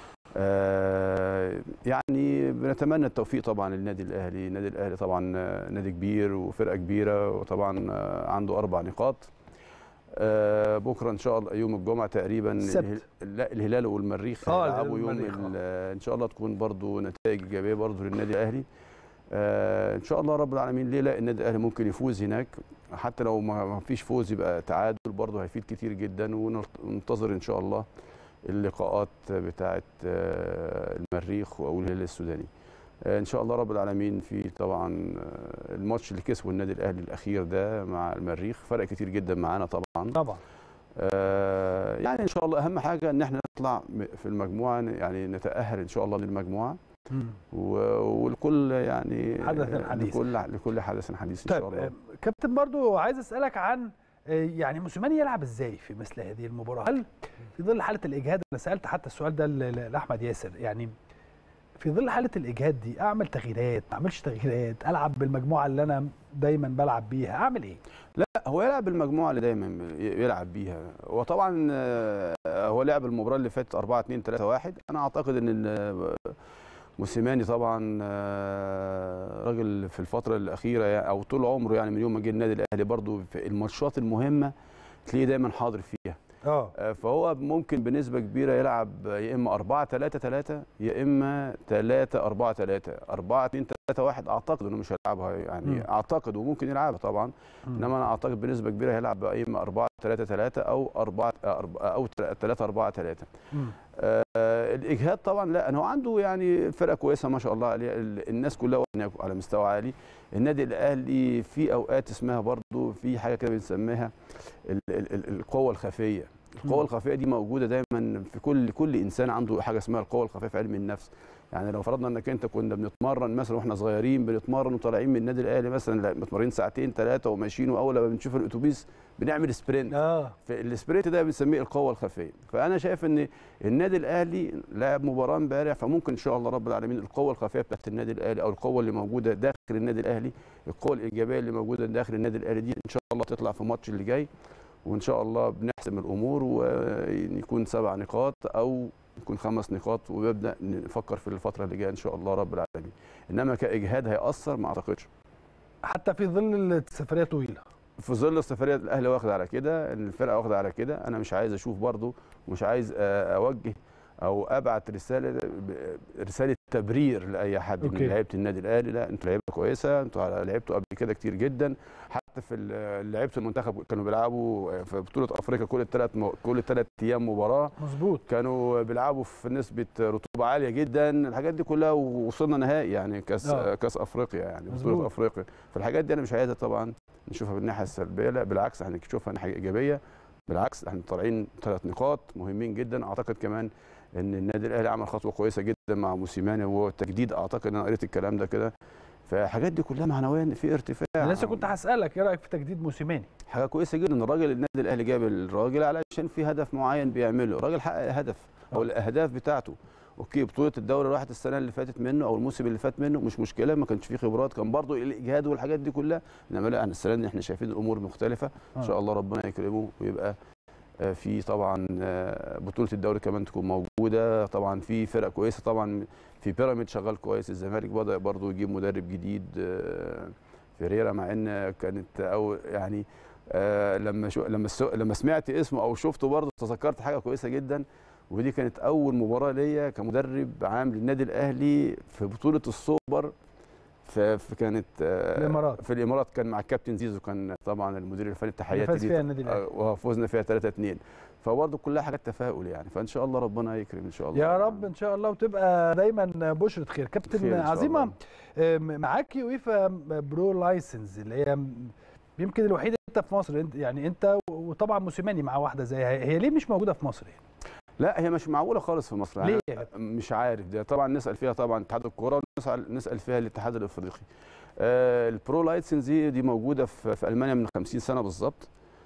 آه، يعني بنتمنى التوفيق طبعا للنادي الاهلي النادي الاهلي طبعا آه، نادي كبير وفرقه كبيره وطبعا آه، عنده اربع نقاط آه، بكره ان شاء الله يوم الجمعه تقريبا السبت. الهل- لا الهلال والمريخ آه، هيلعبوا الهلال يوم والمريخ، ال- ان شاء الله تكون برضو نتائج ايجابيه برضو للنادي الاهلي آه، ان شاء الله رب العالمين ليه لا النادي الاهلي ممكن يفوز هناك حتى لو ما ما فيش فوز يبقى تعادل برضو هيفيد كتير جدا وننتظر ان شاء الله اللقاءات بتاعه آه، المريخ او الهلال السوداني آه، ان شاء الله رب العالمين في طبعا آه، الماتش اللي كسبه النادي الاهلي الاخير ده مع المريخ فرق كتير جدا معانا طبعا طبعا آه، يعني ان شاء الله اهم حاجه ان احنا نطلع م- في المجموعه يعني نتاهل ان شاء الله للمجموعه مم. و- والكل يعني حدث حديث. لكل لكل حدث حديث ان شاء طيب الله آه، كابتن برضو عايز اسالك عن آه، يعني موسيماني يلعب ازاي في مثل هذه المباراه هل في ظل حاله الاجهاد انا سالت حتى السؤال ده ل- ل- لاحمد ياسر يعني في ظل حاله الاجهاد دي اعمل تغييرات ما اعملش تغييرات العب بالمجموعه اللي انا دايما بلعب بيها اعمل ايه لا هو يلعب بالمجموعه اللي دايما ي- يلعب بيها وطبعا آه، هو لعب المباراه اللي فاتت 4 2 3 1 انا اعتقد ان ال- موسيماني طبعا آه، راجل في الفتره الاخيره يعني او طول عمره يعني من يوم ما جه النادي الاهلي برضو في الماتشات المهمه تلاقيه دايما حاضر فيها اه آه، فهو ممكن بنسبه كبيره يلعب يا اما 4 3 3 يا اما 3 4 3 4 2 3 1 اعتقد انه مش هيلعبها يعني مم. اعتقد وممكن يلعبها طبعا انما انا اعتقد بنسبه كبيره هيلعب يا اما 4 3 3 او 4 او 3 4 3 مم. آه، الاجهاد طبعا لا هو عنده يعني فرقه كويسه ما شاء الله عليه ال- الناس كلها يعني على مستوى عالي النادي الاهلي في اوقات اسمها برضو في حاجه كده بنسميها ال- ال- ال- القوه الخفيه القوه مم. الخفيه دي موجوده دايما في كل كل انسان عنده حاجه اسمها القوه الخفيه في علم النفس يعني لو فرضنا انك انت كنا بنتمرن مثلا واحنا صغيرين بنتمرن وطالعين من النادي الاهلي مثلا لا، متمرنين ساعتين ثلاثه وماشيين واول لما بنشوف الاتوبيس بنعمل سبرنت اه فالسبرنت ده بنسميه القوه الخفيه فانا شايف ان النادي الاهلي لعب مباراه امبارح فممكن ان شاء الله رب العالمين القوه الخفيه بتاعت النادي الاهلي او القوه اللي موجوده داخل النادي الاهلي القوه الايجابيه اللي موجوده داخل النادي الاهلي دي ان شاء الله تطلع في الماتش اللي جاي وان شاء الله بنحسم الامور ويكون سبع نقاط او يكون خمس نقاط ويبدا نفكر في الفتره اللي جايه ان شاء الله رب العالمين انما كاجهاد هياثر ما اعتقدش حتى في ظل السفريه طويله في ظل السفريه الاهلي واخد على كده الفرقه واخده على كده انا مش عايز اشوف برضو ومش عايز آه، اوجه او ابعت رساله ب- رساله تبرير لاي حد أوكي. من لعيبه النادي الاهلي لا انتوا لعيبه كويسه انتوا لعبتوا قبل كده كتير جدا حتى في ال- لعيبه المنتخب كانوا بيلعبوا في بطوله افريقيا كل ثلاث كل ثلاث ايام مباراه مظبوط كانوا بيلعبوا في نسبه رطوبه عاليه جدا الحاجات دي كلها ووصلنا نهائي يعني كاس آه. كاس افريقيا يعني مظبوط. بطوله افريقيا فالحاجات دي انا مش عايزها طبعا نشوفها بالناحيه السلبيه لا بالعكس احنا نشوفها ناحيه ايجابيه بالعكس احنا طالعين ثلاث نقاط مهمين جدا اعتقد كمان ان النادي الاهلي عمل خطوه كويسه جدا مع موسيماني وهو تجديد اعتقد انا قريت الكلام ده كده فالحاجات دي كلها معنويا في ارتفاع انا لسه كنت هسالك ايه رايك في تجديد موسيماني حاجه كويسه جدا الراجل النادي الاهلي جاب الراجل علشان في هدف معين بيعمله الراجل حقق هدف او آه. الاهداف بتاعته اوكي بطوله الدوري راحت السنه اللي فاتت منه او الموسم اللي فات منه مش مشكله ما كانش فيه خبرات كان برضه الاجهاد والحاجات دي كلها انما لا احنا السنه دي احنا شايفين الامور مختلفه ان شاء الله ربنا يكرمه ويبقى آه، في طبعا آه، بطوله الدوري كمان تكون موجوده طبعا في فرق كويسه طبعا في بيراميد شغال كويس الزمالك بدا برضه يجيب مدرب جديد آه، فيريرا مع ان كانت او يعني آه، لما شو لما سو لما سمعت اسمه او شفته برضه تذكرت حاجه كويسه جدا ودي كانت اول مباراه ليا كمدرب عام للنادي الاهلي في بطوله السوبر ف- فكانت آه، الإمارات. في الامارات كان مع الكابتن زيزو كان طبعا المدير الفني تحياتي فاز ليه. فيها النادي الأهلي. آه، وفوزنا فيها 3 2 فبرضه كلها حاجات تفاؤل يعني فان شاء الله ربنا يكرم ان شاء الله يا رب ان شاء الله وتبقى دايما بشرة خير كابتن خير إن شاء عظيمه الله. آم، معاك يويفا برو لايسنس اللي هي يمكن الوحيده انت في مصر انت يعني انت وطبعا موسيماني مع واحده زيها هي ليه مش موجوده في مصر يعني؟ لا هي مش معقوله خالص في مصر ليه يعني يا كابتن؟ مش عارف ده طبعا نسال فيها طبعا اتحاد الكوره ونسال نسال فيها الاتحاد الافريقي آه البرو لايسنس دي دي موجوده في, في المانيا من 50 سنه بالظبط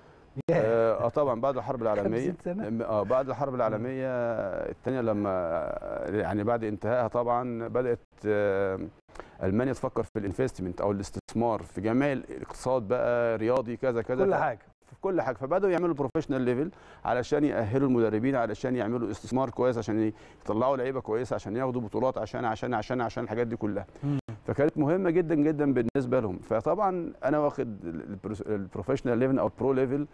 اه آه، طبعا بعد الحرب العالميه 50 سنة؟ اه بعد الحرب العالميه الثانيه لما يعني بعد انتهائها طبعا بدات آه، المانيا تفكر في الانفستمنت او الاستثمار في جميع الاقتصاد بقى رياضي كذا كذا كل ف- حاجه في كل حاجه فبداوا يعملوا بروفيشنال ليفل علشان يأهلوا المدربين علشان يعملوا استثمار كويس عشان يطلعوا لعيبه كويسه عشان ياخدوا بطولات عشان عشان عشان عشان الحاجات دي كلها مم. فكانت مهمه جدا جدا بالنسبه لهم فطبعا انا واخد البروفيشنال ليفل او البرو ليفل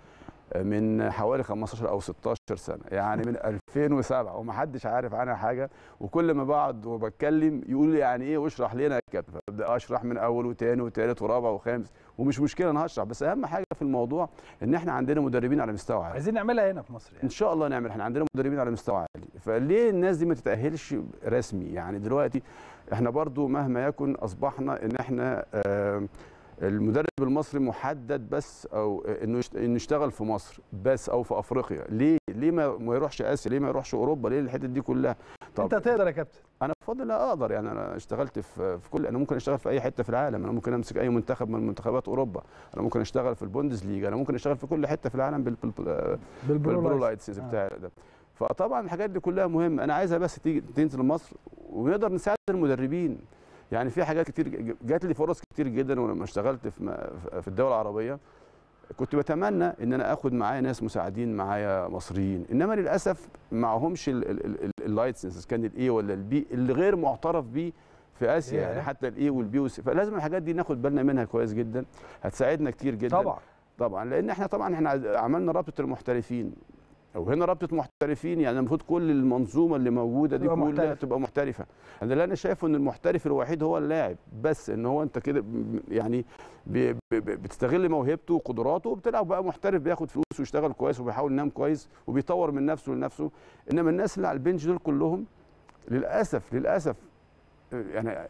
من حوالي 15 او 16 سنه يعني من 2007 ومحدش عارف عنها حاجه وكل ما بقعد وبتكلم يقول لي يعني ايه واشرح لنا يا كابتن فابدا اشرح من اول وثاني وثالث ورابع وخامس ومش مشكله انا هشرح بس اهم حاجه في الموضوع ان احنا عندنا مدربين على مستوى عالي عايزين نعملها هنا في مصر يعني ان شاء الله نعمل احنا عندنا مدربين على مستوى عالي فليه الناس دي ما تتاهلش رسمي يعني دلوقتي احنا برضو مهما يكن اصبحنا ان احنا آه المدرب المصري محدد بس او انه يشت- انه يشتغل في مصر بس او في افريقيا ليه ليه ما ما يروحش اسيا ليه ما يروحش اوروبا ليه الحتت دي كلها انت تقدر يا كابتن انا بفضل لا اقدر يعني انا اشتغلت في في كل انا ممكن اشتغل في اي حته في العالم انا ممكن امسك اي منتخب من منتخبات اوروبا انا ممكن اشتغل في البوندس ليجا انا ممكن اشتغل في كل حته في العالم بال بال بالبرو بالبرو لايسنس. لايتس آه. بتاع ده فطبعا الحاجات دي كلها مهمه انا عايزها بس تيجي تنزل مصر ونقدر نساعد المدربين يعني في حاجات كتير ج- جات لي فرص كتير جدا ولما اشتغلت في م- في الدول العربيه كنت بتمنى ان انا اخد معايا ناس مساعدين معايا مصريين انما للاسف معهمش اللايسنس كان الاي ولا البي اللي غير معترف بيه في اسيا ياه. يعني حتى الاي والبي والسي فلازم الحاجات دي ناخد بالنا منها كويس جدا هتساعدنا كتير جدا طبعا طبعا لان احنا طبعا احنا عملنا رابطه المحترفين وهنا رابطه محترفين يعني المفروض كل المنظومه اللي موجوده دي تبقى كلها محترف. تبقى محترفه انا اللي انا شايفه ان المحترف الوحيد هو اللاعب بس ان هو انت كده ب- يعني ب- ب- ب- بتستغل موهبته وقدراته وبتلعب بقى محترف بياخد فلوس ويشتغل كويس وبيحاول ينام كويس وبيطور من نفسه لنفسه انما الناس اللي على البنش دول كلهم للاسف للاسف يعني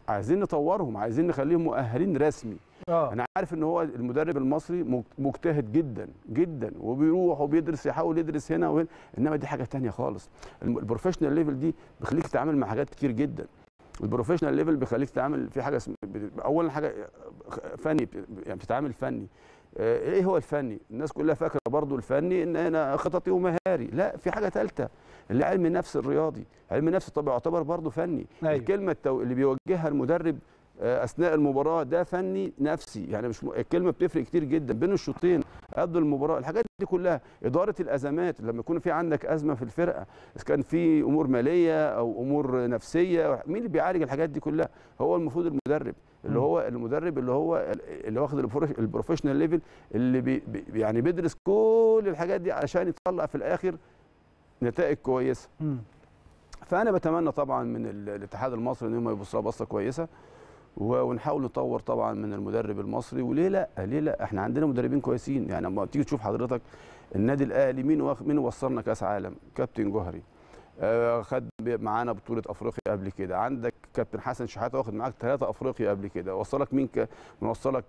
عايزين نطورهم عايزين نخليهم مؤهلين رسمي اه انا عارف ان هو المدرب المصري مج- مجتهد جدا جدا وبيروح وبيدرس يحاول يدرس هنا وهنا انما دي حاجه تانية خالص الم- البروفيشنال ليفل دي بيخليك تتعامل مع حاجات كتير جدا البروفيشنال ليفل بيخليك تتعامل في حاجه اسم... ب- اولا حاجه فني بت- يعني بتتعامل فني آه، ايه هو الفني الناس كلها فاكره برضو الفني ان انا خططي ومهاري لا في حاجه ثالثه اللي علم النفس الرياضي علم النفس طبعا يعتبر برضو فني أيوة. الكلمه التو... اللي بيوجهها المدرب آه، اثناء المباراه ده فني نفسي يعني مش م... الكلمه بتفرق كتير جدا بين الشوطين قبل المباراه الحاجات دي كلها اداره الازمات لما يكون في عندك ازمه في الفرقه اذا كان في امور ماليه او امور نفسيه مين اللي بيعالج الحاجات دي كلها هو المفروض المدرب اللي مم. هو المدرب اللي هو اللي واخد البروف- البروفيشنال ليفل اللي بي بي- يعني بيدرس كل الحاجات دي عشان يطلع في الاخر نتائج كويسه مم. فانا بتمنى طبعا من ال- الاتحاد المصري ان هم يبصوا لها بصه كويسه و- ونحاول نطور طبعا من المدرب المصري وليه لا ليه لا احنا عندنا مدربين كويسين يعني لما تيجي تشوف حضرتك النادي الاهلي مين واخ مين وصلنا كاس عالم كابتن جوهري آه خد ب- معانا بطوله افريقيا قبل كده عندك كابتن حسن شحاته واخد معاك ثلاثه افريقيا قبل كده وصلك مين ك... من وصلك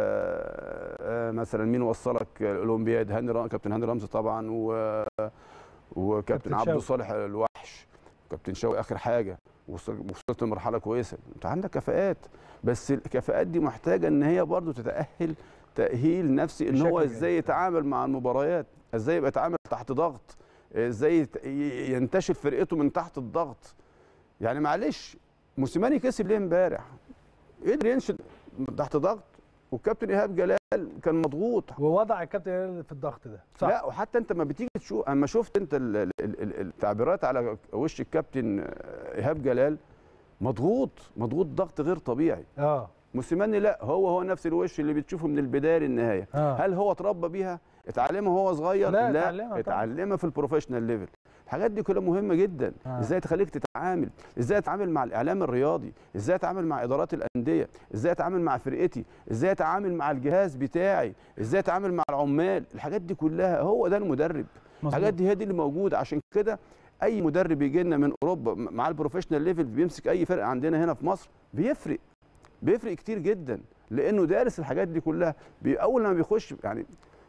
آه آه مثلا مين وصلك الاولمبياد هاني رام... كابتن هاني رمزي طبعا و... وكابتن كابتن عبده شوقي. صالح الوحش كابتن شوقي اخر حاجه وصل- وصلت لمرحله كويسه انت عندك كفاءات بس الكفاءات دي محتاجه ان هي برضو تتاهل تاهيل نفسي ان هو بشكل ازاي جيد. يتعامل مع المباريات ازاي يبقى يتعامل تحت ضغط ازاي يت- ي- ينتشل فرقته من تحت الضغط يعني معلش موسيماني كسب ليه امبارح قدر ينشد تحت ضغط والكابتن ايهاب جلال كان مضغوط ووضع الكابتن في الضغط ده صح لا وحتى انت ما بتيجي تشوف اما شفت انت ال- ال- ال- التعبيرات على وش الكابتن ايهاب جلال مضغوط مضغوط ضغط غير طبيعي اه موسيماني لا هو هو نفس الوش اللي بتشوفه من البدايه للنهايه اه هل هو اتربى بيها اتعلمها وهو صغير لا، اتعلمها طبعا. اتعلمها في البروفيشنال ليفل الحاجات دي كلها مهمه جدا آه. ازاي تخليك تتعامل ازاي اتعامل مع الاعلام الرياضي ازاي اتعامل مع ادارات الانديه ازاي اتعامل مع فرقتي ازاي اتعامل مع الجهاز بتاعي ازاي اتعامل مع العمال الحاجات دي كلها هو ده المدرب الحاجات دي هي دي اللي موجوده عشان كده اي مدرب يجي لنا من اوروبا مع البروفيشنال ليفل بيمسك اي فرقه عندنا هنا في مصر بيفرق بيفرق كتير جدا لانه دارس الحاجات دي كلها بي اول لما بيخش يعني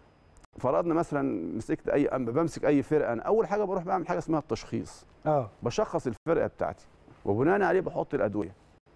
فرضنا مثلا مسكت اي أم- بمسك اي فرقه انا اول حاجه بروح بعمل حاجه اسمها التشخيص اه بشخص الفرقه بتاعتي وبناء عليه بحط الادويه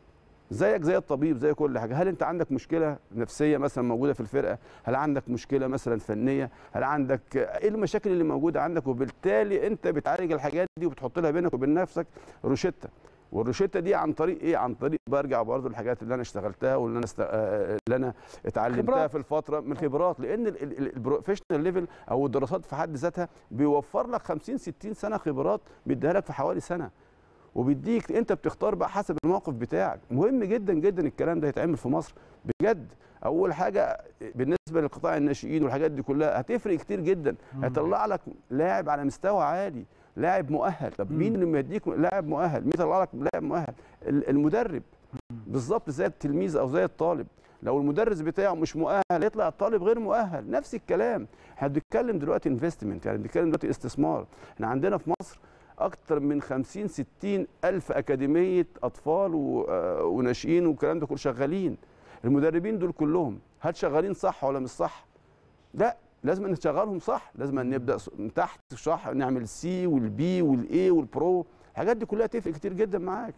زيك زي الطبيب زي كل حاجه هل انت عندك مشكله نفسيه مثلا موجوده في الفرقه هل عندك مشكله مثلا فنيه هل عندك ايه المشاكل اللي موجوده عندك وبالتالي انت بتعالج الحاجات دي وبتحط لها بينك وبين نفسك روشته والروشته دي عن طريق ايه عن طريق برجع برضه الحاجات اللي انا اشتغلتها واللي انا است... آه، اللي انا اتعلمتها خبرات. في الفتره من خبرات لان ال- ال- ال- البروفيشنال ليفل او الدراسات في حد ذاتها بيوفر لك 50 60 سنه خبرات بيديها لك في حوالي سنه وبيديك انت بتختار بقى حسب الموقف بتاعك مهم جدا جدا الكلام ده يتعمل في مصر بجد اول حاجه بالنسبه للقطاع الناشئين والحاجات دي كلها هتفرق كتير جدا هيطلع لك لاعب على مستوى عالي لاعب مؤهل طب مين اللي مديك لاعب مؤهل مين يطلع لك لاعب مؤهل ال- المدرب بالظبط زي التلميذ او زي الطالب لو المدرس بتاعه مش مؤهل يطلع الطالب غير مؤهل نفس الكلام احنا بنتكلم دلوقتي انفستمنت يعني بنتكلم دلوقتي استثمار احنا عندنا في مصر اكتر من 50 60 الف اكاديميه اطفال و- آه، وناشئين والكلام ده كله شغالين المدربين دول كلهم هل شغالين صح ولا مش صح لا لازم نشغلهم صح لازم نبدا ص- من تحت صح نعمل السي والبي والاي والبرو الحاجات دي كلها تفرق كتير جدا معاك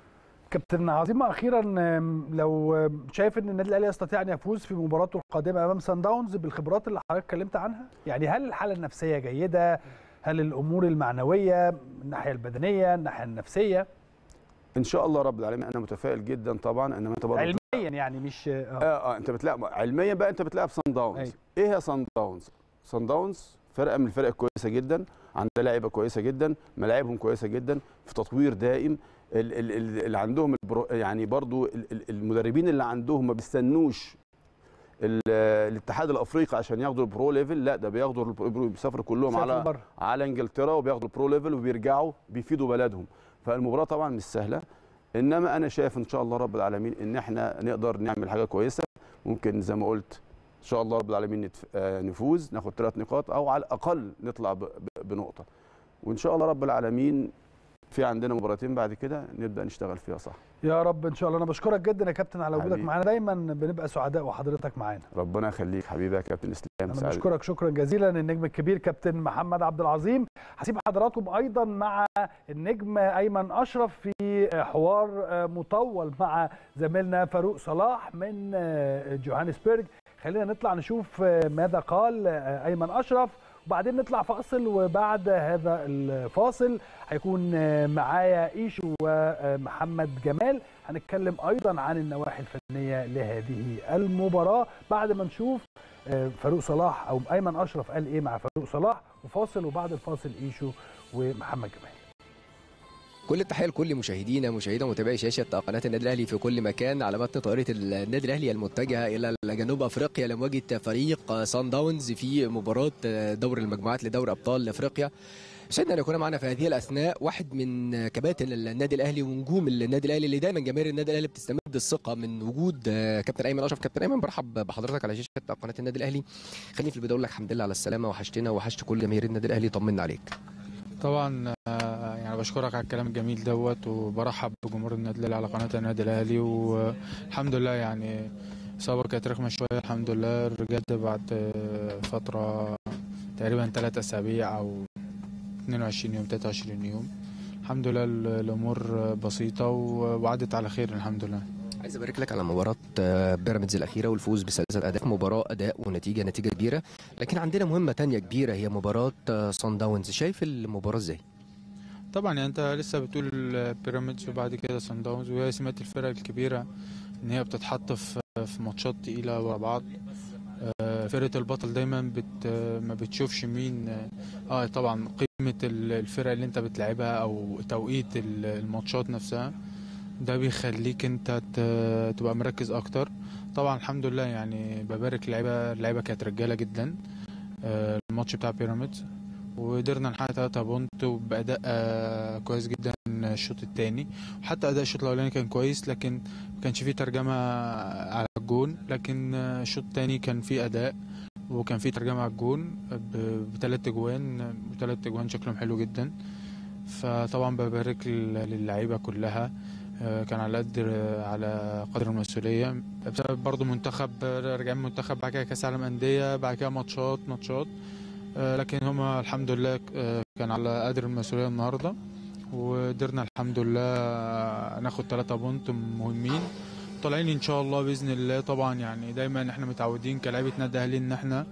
كابتن عظيم اخيرا آم، لو آم، شايف ان النادي الاهلي يستطيع ان يفوز في مباراته القادمه امام سان داونز بالخبرات اللي حضرتك اتكلمت عنها يعني هل الحاله النفسيه جيده هل الامور المعنويه الناحيه البدنيه الناحيه النفسيه ان شاء الله رب العالمين انا متفائل جدا طبعا انما انت برضه علميا يعني مش اه اه اه انت بتلعب علميا بقى انت بتلعب سان داونز أيوة. ايه هي سان داونز سان داونز فرقه من الفرق الكويسه جدا عندها لعيبه كويسه جدا ملاعبهم كويسه جدا في تطوير دائم ال- ال- ال- اللي عندهم البرو يعني برضو ال- ال- المدربين اللي عندهم ما بيستنوش ال- الاتحاد الافريقي عشان ياخدوا البرو ليفل لا ده بياخدوا البرو- بيسافروا كلهم سافروا على بره. على انجلترا وبياخدوا البرو ليفل وبيرجعوا بيفيدوا بلدهم فالمباراه طبعا مش سهله انما انا شايف ان شاء الله رب العالمين ان احنا نقدر نعمل حاجه كويسه ممكن زي ما قلت ان شاء الله رب العالمين نتف... آه، نفوز ناخد ثلاث نقاط او على الاقل نطلع ب... ب... بنقطه وان شاء الله رب العالمين في عندنا مباراتين بعد كده نبدا نشتغل فيها صح يا رب ان شاء الله انا بشكرك جدا يا كابتن على وجودك حبيبي. معانا دايما بنبقى سعداء وحضرتك معانا ربنا يخليك حبيبي يا كابتن اسلام انا سعيد. بشكرك شكرا جزيلا النجم الكبير كابتن محمد عبد العظيم هسيب حضراتكم ايضا مع النجم ايمن اشرف في حوار مطول مع زميلنا فاروق صلاح من جوهانسبرج خلينا نطلع نشوف ماذا قال ايمن اشرف وبعدين نطلع فاصل وبعد هذا الفاصل هيكون معايا ايشو ومحمد جمال هنتكلم ايضا عن النواحي الفنيه لهذه المباراه بعد ما نشوف فاروق صلاح او ايمن اشرف قال ايه مع فاروق صلاح وفاصل وبعد الفاصل ايشو ومحمد جمال كل التحيه لكل مشاهدينا مشاهدة ومتابعي شاشه قناه النادي الاهلي في كل مكان على متن طائره النادي الاهلي المتجهه الى جنوب افريقيا لمواجهه فريق سان داونز في مباراه دور المجموعات لدوري ابطال افريقيا سعدنا ان يكون معنا في هذه الاثناء واحد من كباتن النادي الاهلي ونجوم النادي الاهلي اللي دايما جماهير النادي الاهلي بتستمد الثقه من وجود كابتن ايمن اشرف كابتن ايمن برحب بحضرتك على شاشه قناه النادي الاهلي خليني في البدايه اقول لك الحمد لله على السلامه وحشتنا وحشت كل جماهير النادي الاهلي طمنا عليك طبعا يعني بشكرك على الكلام الجميل دوت وبرحب بجمهور النادي الاهلي على قناه النادي الاهلي والحمد لله يعني اصابه كانت رخمه شويه الحمد لله رجعت بعد فتره تقريبا ثلاث اسابيع او 22 يوم 23 يوم الحمد لله الامور بسيطه وعدت على خير الحمد لله عايز ابارك لك على مباراه بيراميدز الاخيره والفوز بثلاثه اهداف مباراه اداء ونتيجه نتيجه كبيره لكن عندنا مهمه تانية كبيره هي مباراه صن داونز شايف المباراه ازاي طبعا يعني انت لسه بتقول بيراميدز وبعد كده صن داونز وهي سمات الفرق الكبيره ان هي بتتحط في في ماتشات تقيله ورا بعض فرقه البطل دايما بت ما بتشوفش مين اه طبعا قيمه الفرق اللي انت بتلعبها او توقيت الماتشات نفسها ده بيخليك انت تبقى مركز اكتر طبعا الحمد لله يعني ببارك اللعيبه اللعيبه كانت رجاله جدا الماتش بتاع بيراميدز وقدرنا نحقق 3 بونت وباداء كويس جدا الشوط الثاني وحتى اداء الشوط الاولاني كان كويس لكن ما كانش فيه ترجمه على الجون لكن الشوط الثاني كان فيه اداء وكان فيه ترجمه على الجون بثلاث اجوان وثلاث اجوان شكلهم حلو جدا فطبعا ببارك للعيبه كلها كان على قد على قدر المسؤوليه بسبب برضه منتخب راجعين منتخب بعد كده كاس عالم انديه بعد كده ماتشات ماتشات لكن هما الحمد لله كان على قدر المسؤوليه النهارده وقدرنا الحمد لله ناخد 3 بونت مهمين طالعين ان شاء الله باذن الله طبعا يعني دايما احنا متعودين كلاعيبه نادي الاهلي ان احنا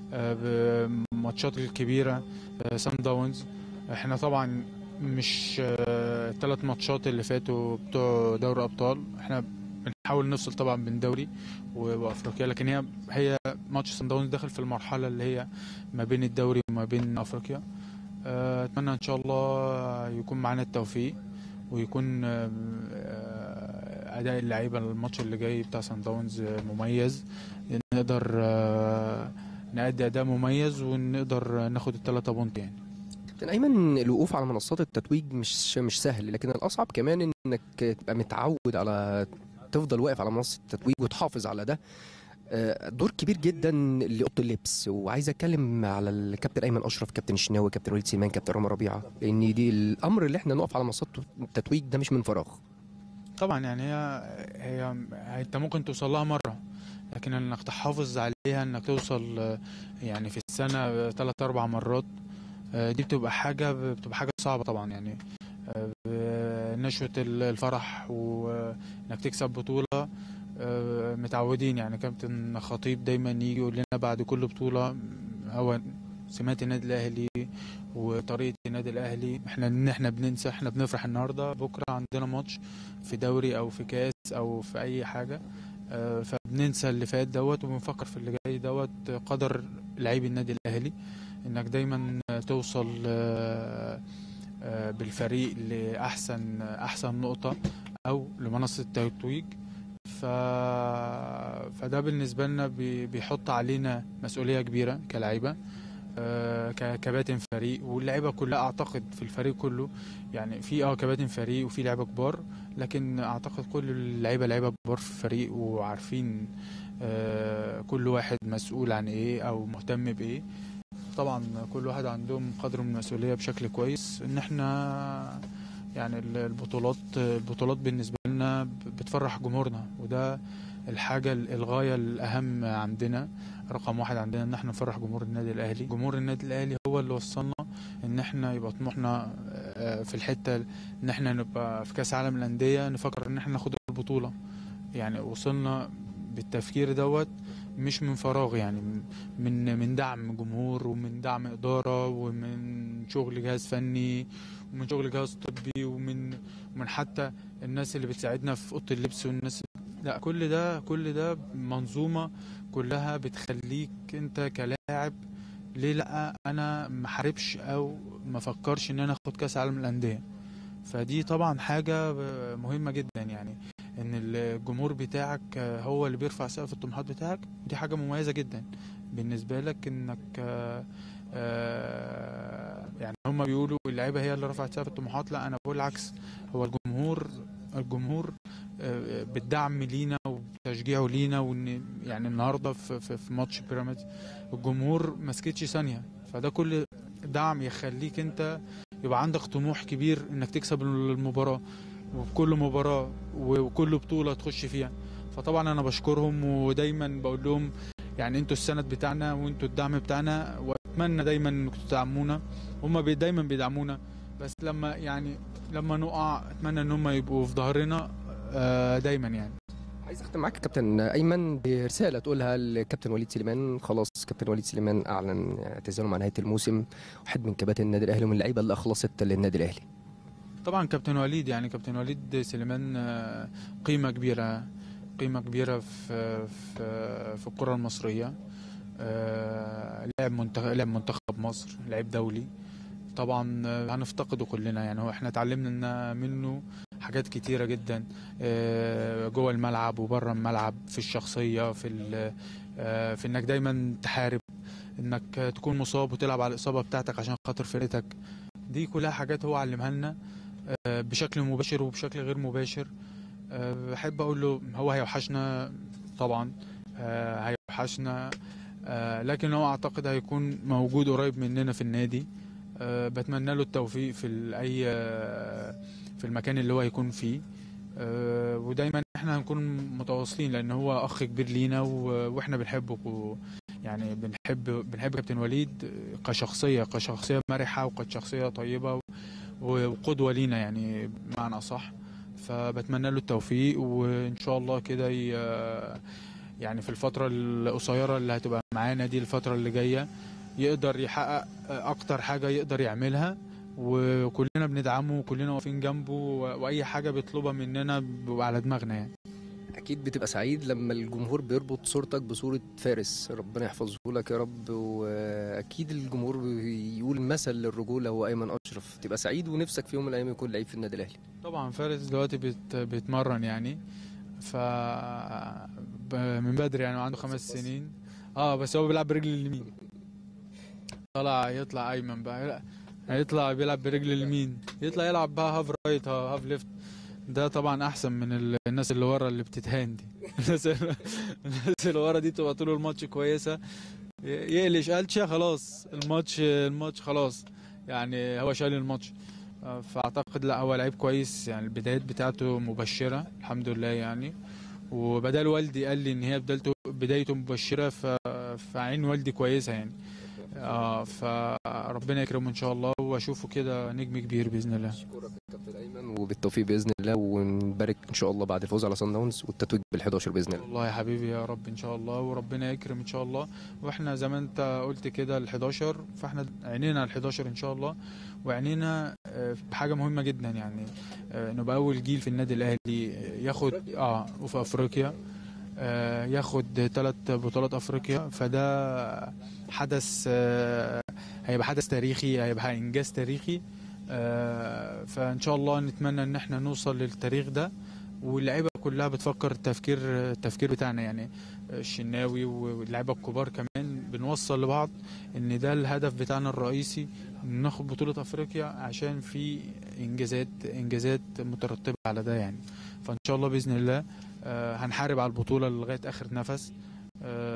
بماتشات الكبيره سان داونز احنا طبعا مش الثلاث ماتشات اللي فاتوا بتوع دوري ابطال احنا بنحاول نفصل طبعا بين دوري وافريقيا لكن هي هي ماتش سان داونز داخل في المرحله اللي هي ما بين الدوري وما بين افريقيا اتمنى ان شاء الله يكون معانا التوفيق ويكون اداء اللعيبه الماتش اللي جاي بتاع سان داونز مميز نقدر نأدي اداء مميز ونقدر ناخد الثلاثه بونت يعني كابتن ايمن الوقوف على منصات التتويج مش مش سهل لكن الاصعب كمان انك تبقى متعود على تفضل واقف على منصه التتويج وتحافظ على ده دور كبير جدا لاوضه اللبس وعايز اتكلم على الكابتن ايمن اشرف كابتن الشناوي كابتن وليد سليمان كابتن رامي ربيعه لان دي الامر اللي احنا نقف على منصات التتويج ده مش من فراغ طبعا يعني هي هي انت ممكن توصل لها مره لكن انك تحافظ عليها انك توصل يعني في السنه ثلاث اربع مرات دي بتبقى حاجه بتبقى حاجه صعبه طبعا يعني نشوه الفرح وانك تكسب بطوله متعودين يعني كابتن خطيب دايما يجي يقول لنا بعد كل بطوله هو سمات النادي الاهلي وطريقه النادي الاهلي احنا ان احنا بننسى احنا بنفرح النهارده بكره عندنا ماتش في دوري او في كاس او في اي حاجه فبننسى اللي فات دوت وبنفكر في اللي جاي دوت قدر لعيب النادي الاهلي انك دايما توصل بالفريق لاحسن احسن نقطه او لمنصه التتويج ف... فده بالنسبه لنا بي... بيحط علينا مسؤوليه كبيره كلاعيبه آه ككباتن فريق واللعيبه كلها اعتقد في الفريق كله يعني في اه كباتن فريق وفي لعيبه كبار لكن اعتقد كل اللعيبه لعيبه كبار في الفريق وعارفين آه كل واحد مسؤول عن ايه او مهتم بايه طبعا كل واحد عندهم قدر من المسؤوليه بشكل كويس ان احنا يعني ال- البطولات البطولات بالنسبه لنا ب- بتفرح جمهورنا وده الحاجه ال- الغايه الاهم عندنا رقم واحد عندنا ان احنا نفرح جمهور النادي الاهلي جمهور النادي الاهلي هو اللي وصلنا ان احنا يبقى طموحنا آه، في الحته ان احنا نبقى في كاس عالم الانديه نفكر ان احنا ناخد البطوله يعني وصلنا بالتفكير دوت مش من فراغ يعني من من دعم جمهور ومن دعم اداره ومن شغل جهاز فني ومن شغل جهاز طبي ومن ومن حتى الناس اللي بتساعدنا في اوضه اللبس والناس لا كل ده كل ده منظومه كلها بتخليك انت كلاعب ليه لا انا ما حاربش او ما فكرش ان انا اخد كاس عالم الانديه فدي طبعا حاجه مهمه جدا يعني ان الجمهور بتاعك هو اللي بيرفع سقف الطموحات بتاعك دي حاجه مميزه جدا بالنسبه لك انك آه، آه، يعني هم بيقولوا اللعيبه هي اللي رفعت سقف الطموحات لا انا بقول العكس هو الجمهور الجمهور آه، بالدعم لينا وتشجيعه لينا وان يعني النهارده في, في, في ماتش بيراميدز الجمهور ما سكتش ثانيه فده كل دعم يخليك انت يبقى عندك طموح كبير انك تكسب المباراه وكل مباراه وكل بطوله تخش فيها فطبعا انا بشكرهم ودايما بقول لهم يعني انتوا السند بتاعنا وانتوا الدعم بتاعنا واتمنى دايما انكم تدعمونا هم بي دايما بيدعمونا بس لما يعني لما نقع اتمنى ان هم يبقوا في ظهرنا آه، دايما يعني عايز اختم معاك كابتن ايمن برساله تقولها لكابتن وليد سليمان خلاص كابتن وليد سليمان اعلن اعتزاله مع نهايه الموسم واحد من كباتن النادي الاهلي ومن اللعيبه اللي اخلصت للنادي الاهلي طبعا كابتن وليد يعني كابتن وليد سليمان آه، قيمة كبيرة قيمة كبيرة في في في الكرة المصرية آه، لاعب منتخب لاعب منتخب مصر لاعب دولي طبعا آه، هنفتقده كلنا يعني هو احنا اتعلمنا منه حاجات كتيرة جدا آه، جوه الملعب وبره الملعب في الشخصية في ال- آه، في انك دايما تحارب انك تكون مصاب وتلعب على الاصابة بتاعتك عشان خاطر فرقتك دي كلها حاجات هو علمها لنا آه، بشكل مباشر وبشكل غير مباشر آه، بحب اقول له هو هيوحشنا طبعا آه، هيوحشنا آه، لكن هو اعتقد هيكون موجود قريب مننا في النادي آه، بتمنى له التوفيق في ال- اي آه، في المكان اللي هو هيكون فيه آه، ودايما احنا هنكون متواصلين لان هو اخ كبير لينا و- واحنا بنحبه و- يعني بنحب بنحب كابتن وليد كشخصيه كشخصيه مرحه وكشخصيه طيبه وقدوه لينا يعني بمعنى صح فبتمنى له التوفيق وان شاء الله كده ي- يعني في الفتره القصيره اللي هتبقى معانا دي الفتره اللي جايه يقدر يحقق اكتر حاجه يقدر يعملها وكلنا بندعمه وكلنا واقفين جنبه و- واي حاجه بيطلبها مننا بيبقى على دماغنا يعني اكيد بتبقى سعيد لما الجمهور بيربط صورتك بصوره فارس ربنا يحفظه لك يا رب واكيد الجمهور بيقول مثل للرجوله هو ايمن اشرف تبقى سعيد ونفسك في يوم من الايام يكون لعيب في النادي الاهلي طبعا فارس دلوقتي بيت بيتمرن يعني ف ب- من بدري يعني عنده خمس سنين اه بس هو بيلعب برجل اليمين طلع يطلع ايمن بقى لا هيطلع بيلعب برجل اليمين يطلع يلعب بقى هاف رايت ها- هاف ليفت ده طبعا احسن من ال- الناس اللي ورا اللي بتتهان دي الناس اللي- الناس اللي ورا دي تبقى طول الماتش كويسه ي- يقلش قلشه خلاص الماتش الماتش خلاص يعني هو شايل الماتش آه، فاعتقد لا هو لعيب كويس يعني البدايات بتاعته مبشره الحمد لله يعني وبدال والدي قال لي ان هي بدايته بدايته مبشره ف... فعين والدي كويسه يعني اه فربنا يكرمه ان شاء الله واشوفه كده نجم كبير باذن الله اشكرك كابتن ايمن وبالتوفيق باذن الله ونبارك ان شاء الله بعد الفوز على صن داونز والتتويج بال11 باذن الله والله يا حبيبي يا رب ان شاء الله وربنا يكرم ان شاء الله واحنا زي ما انت قلت كده ال11 فاحنا عينينا ال11 ان شاء الله وعينينا آه، بحاجه مهمه جدا يعني آه، نبقى اول جيل في النادي الاهلي ياخد اه وفي افريقيا آه، ياخد ثلاث بطولات افريقيا فده حدث آه، هيبقى حدث تاريخي هيبقى انجاز تاريخي آه، فان شاء الله نتمنى ان احنا نوصل للتاريخ ده واللعيبه كلها بتفكر التفكير التفكير بتاعنا يعني الشناوي واللعيبه الكبار كمان بنوصل لبعض ان ده الهدف بتاعنا الرئيسي إن ناخد بطوله افريقيا عشان في انجازات انجازات مترتبه على ده يعني فان شاء الله باذن الله آه، هنحارب على البطوله لغايه اخر نفس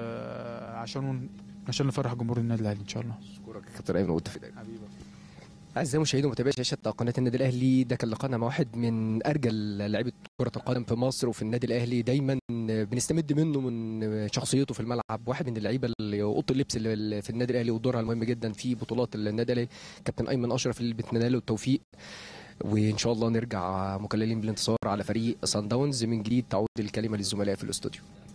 آه، عشان عشان نفرح جمهور النادي الاهلي ان شاء الله اشكرك يا كابتن ايمن والتوفيق دايما حبيبي اعزائي المشاهدين ومتابعي شاشه قناه النادي الاهلي ده كان لقاءنا مع واحد من ارجل لعيبه كره القدم في مصر وفي النادي الاهلي دايما بنستمد منه من شخصيته في الملعب واحد من اللعيبه اللي اوضه اللبس اللي في النادي الاهلي ودورها المهم جدا في بطولات النادي الاهلي كابتن ايمن اشرف اللي بنتمنى له التوفيق وان شاء الله نرجع مكللين بالانتصار على فريق سان داونز من جديد تعود الكلمه للزملاء في الاستوديو